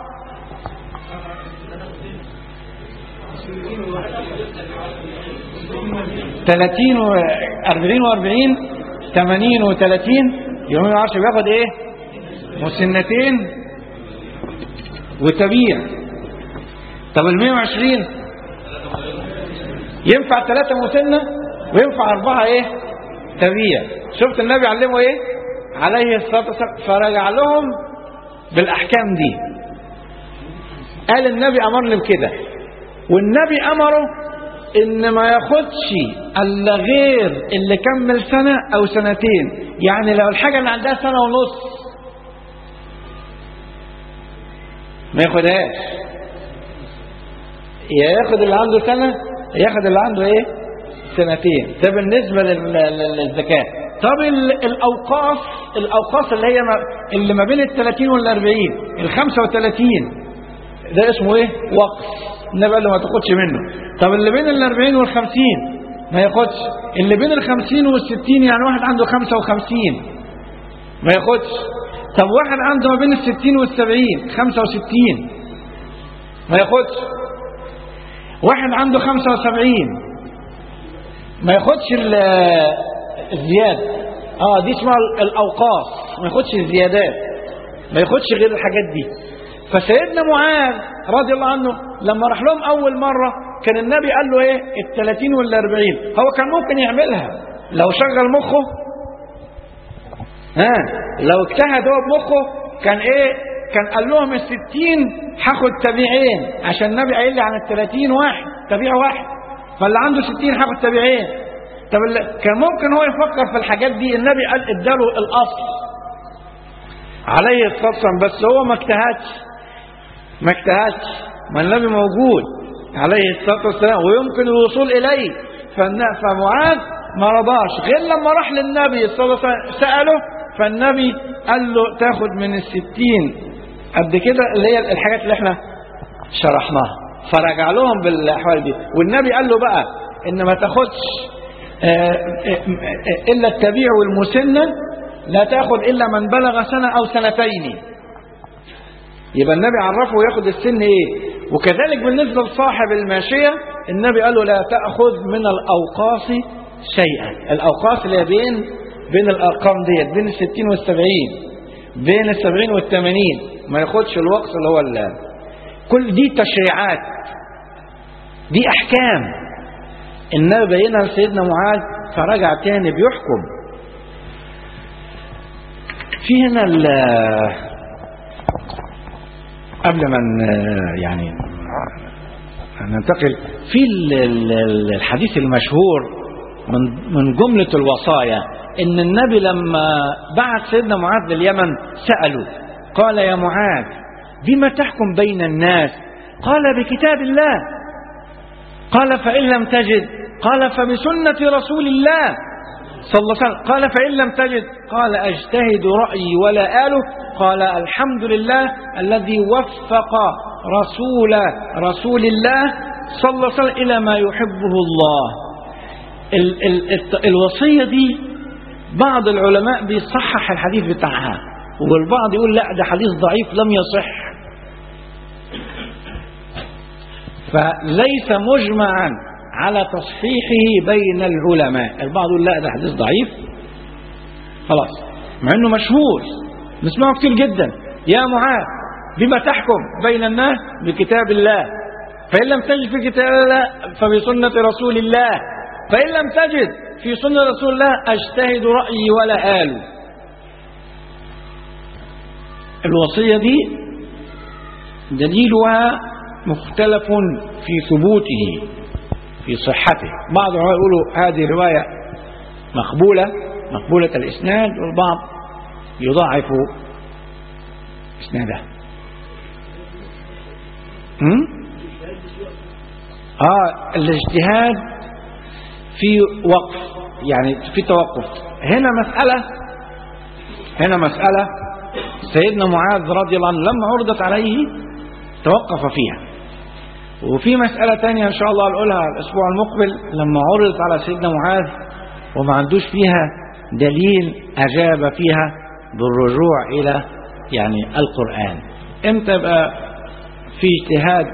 تلاتين واربعين واربعين تمانين وتلاتين يوم العرش بياخد ايه مسنتين وتبيع طب المية وعشرين ينفع ثلاثة مسنة وينفع أربعة ايه تبيع شفت النبي علمه ايه عليه الصلاة والسلام فرجع لهم بالأحكام دي قال النبي أمرني بكده والنبي أمره إن ما ياخدش إلا غير اللي كمل سنة أو سنتين يعني لو الحاجة اللي عندها سنة ونص ما ياخدهاش يا ياخد اللي عنده سنة يا ياخد اللي عنده ايه سنتين ده بالنسبة لل- لل- للزكاة طب ال- الأوقاف الأوقاف اللي هي ما اللي ما بين ال 30 وال 40 ال 35 ده اسمه ايه وقف النبي قال له ما تاخدش منه طب اللي بين ال 40 وال 50 ما ياخدش اللي بين ال 50 وال 60 يعني واحد عنده 55 ما ياخدش طب واحد عنده ما بين ال 60 وال 70 65 ما ياخدش واحد عنده 75 ما ياخدش ال- الزيادة اه دي اسمها الاوقاف ما ياخدش الزيادات ما ياخدش غير الحاجات دي فسيدنا معاذ رضي الله عنه لما راح لهم اول مرة كان النبي قال له ايه ال 30 وال 40 هو كان ممكن يعملها لو شغل مخه ها لو اجتهد هو بمخه كان ايه كان قال لهم الستين هاخد تبيعين عشان النبي قايل لي عن التلاتين واحد تبيع واحد فاللي عنده ستين هاخد تبيعين طب اللي كان ممكن هو يفكر في الحاجات دي النبي قال اداله الاصل عليه الصلاه والسلام بس هو ما اجتهدش ما اجتهدش ما النبي موجود عليه الصلاه والسلام ويمكن الوصول اليه فالن- فمعاذ ما رضاش غير لما راح للنبي صلى الله عليه وسلم ساله فالنبي قال له تاخد من الستين قد كده اللي هي الحاجات اللي احنا شرحناها فرجع لهم بالاحوال دي والنبي قال له بقى ان ما تاخدش آه، آه، آه، الا التبيع والمسنه لا تاخد الا من بلغ سنه او سنتين يبقى النبي عرفه ياخد السن ايه وكذلك بالنسبه لصاحب الماشيه النبي قال له لا تاخذ من الاوقاص شيئا الاوقاص اللي هي بين بين الارقام ديت بين الستين والسبعين بين السبعين والثمانين ما ياخدش الوقت اللي هو ال- كل دي تشريعات دي احكام النبي بينها لسيدنا معاذ فرجع تاني بيحكم في هنا ال- قبل ما ن- يعني ننتقل في ال- ال- الحديث المشهور من من جملة الوصايا إن النبي لما بعت سيدنا معاذ لليمن سأله قال يا معاذ بما تحكم بين الناس قال بكتاب الله قال فإن لم تجد قال فبسنة رسول الله صلى الله عليه وسلم قال فإن لم تجد قال أجتهد رأيي ولا آله قال الحمد لله الذي وفق رسول رسول الله صلى الله عليه وسلم إلى ما يحبه الله ال ال الت- الوصية دي بعض العلماء بيصحح الحديث بتاعها والبعض يقول لا ده حديث ضعيف لم يصح فليس مجمعا على تصحيحه بين العلماء البعض يقول لا ده حديث ضعيف خلاص مع انه مشهور نسمعه كتير جدا يا معاذ بما تحكم بين الناس بكتاب الله فإن لم تجد في كتاب الله فبسنة رسول الله فإن لم تجد في سنة رسول الله أجتهد رأيي ولا آل الوصية دي دليلها مختلف في ثبوته في صحته بعض العلماء يقولوا هذه رواية مقبولة مقبولة الإسناد والبعض يضاعف إسنادها هم؟ آه الاجتهاد في وقف يعني في توقف هنا مسألة هنا مسألة سيدنا معاذ رضي الله عنه لما عرضت عليه توقف فيها وفي مسألة تانية إن شاء الله نقولها الأسبوع المقبل لما عرضت على سيدنا معاذ وما عندوش فيها دليل أجاب فيها بالرجوع إلى يعني القرآن إمتى بقى في اجتهاد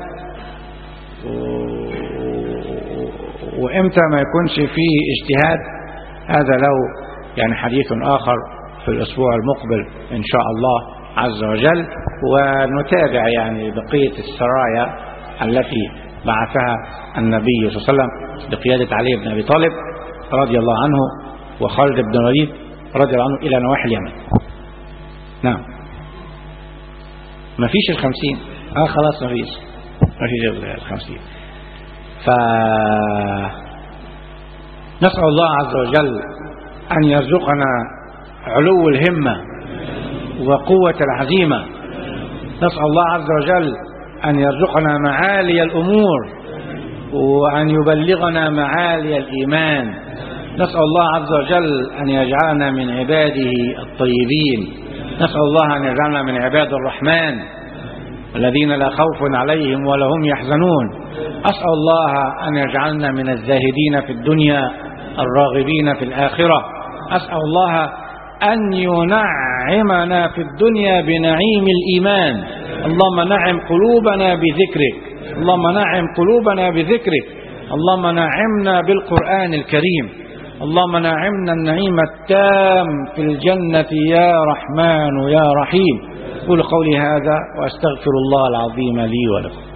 وإمتى ما يكونش فيه اجتهاد هذا له يعني حديث آخر في الأسبوع المقبل إن شاء الله عز وجل ونتابع يعني بقية السرايا التي بعثها النبي صلى الله عليه وسلم بقيادة علي بن أبي طالب رضي الله عنه وخالد بن الوليد رضي الله عنه إلى نواحي اليمن نعم ما فيش الخمسين اه خلاص ما فيش ما فيش الخمسين ف نسأل الله عز وجل أن يرزقنا علو الهمة وقوة العزيمة نسأل الله عز وجل أن يرزقنا معالي الأمور وأن يبلغنا معالي الإيمان نسأل الله عز وجل أن يجعلنا من عباده الطيبين نسأل الله أن يجعلنا من عباد الرحمن الذين لا خوف عليهم ولا هم يحزنون أسأل الله أن يجعلنا من الزاهدين في الدنيا الراغبين في الآخرة أسأل الله أن ينعمنا في الدنيا بنعيم الإيمان اللهم نعم قلوبنا بذكرك اللهم نعم قلوبنا بذكرك اللهم نعمنا بالقرآن الكريم اللهم نعمنا النعيم التام في الجنة يا رحمن يا رحيم قول قولي هذا وأستغفر الله العظيم لي ولكم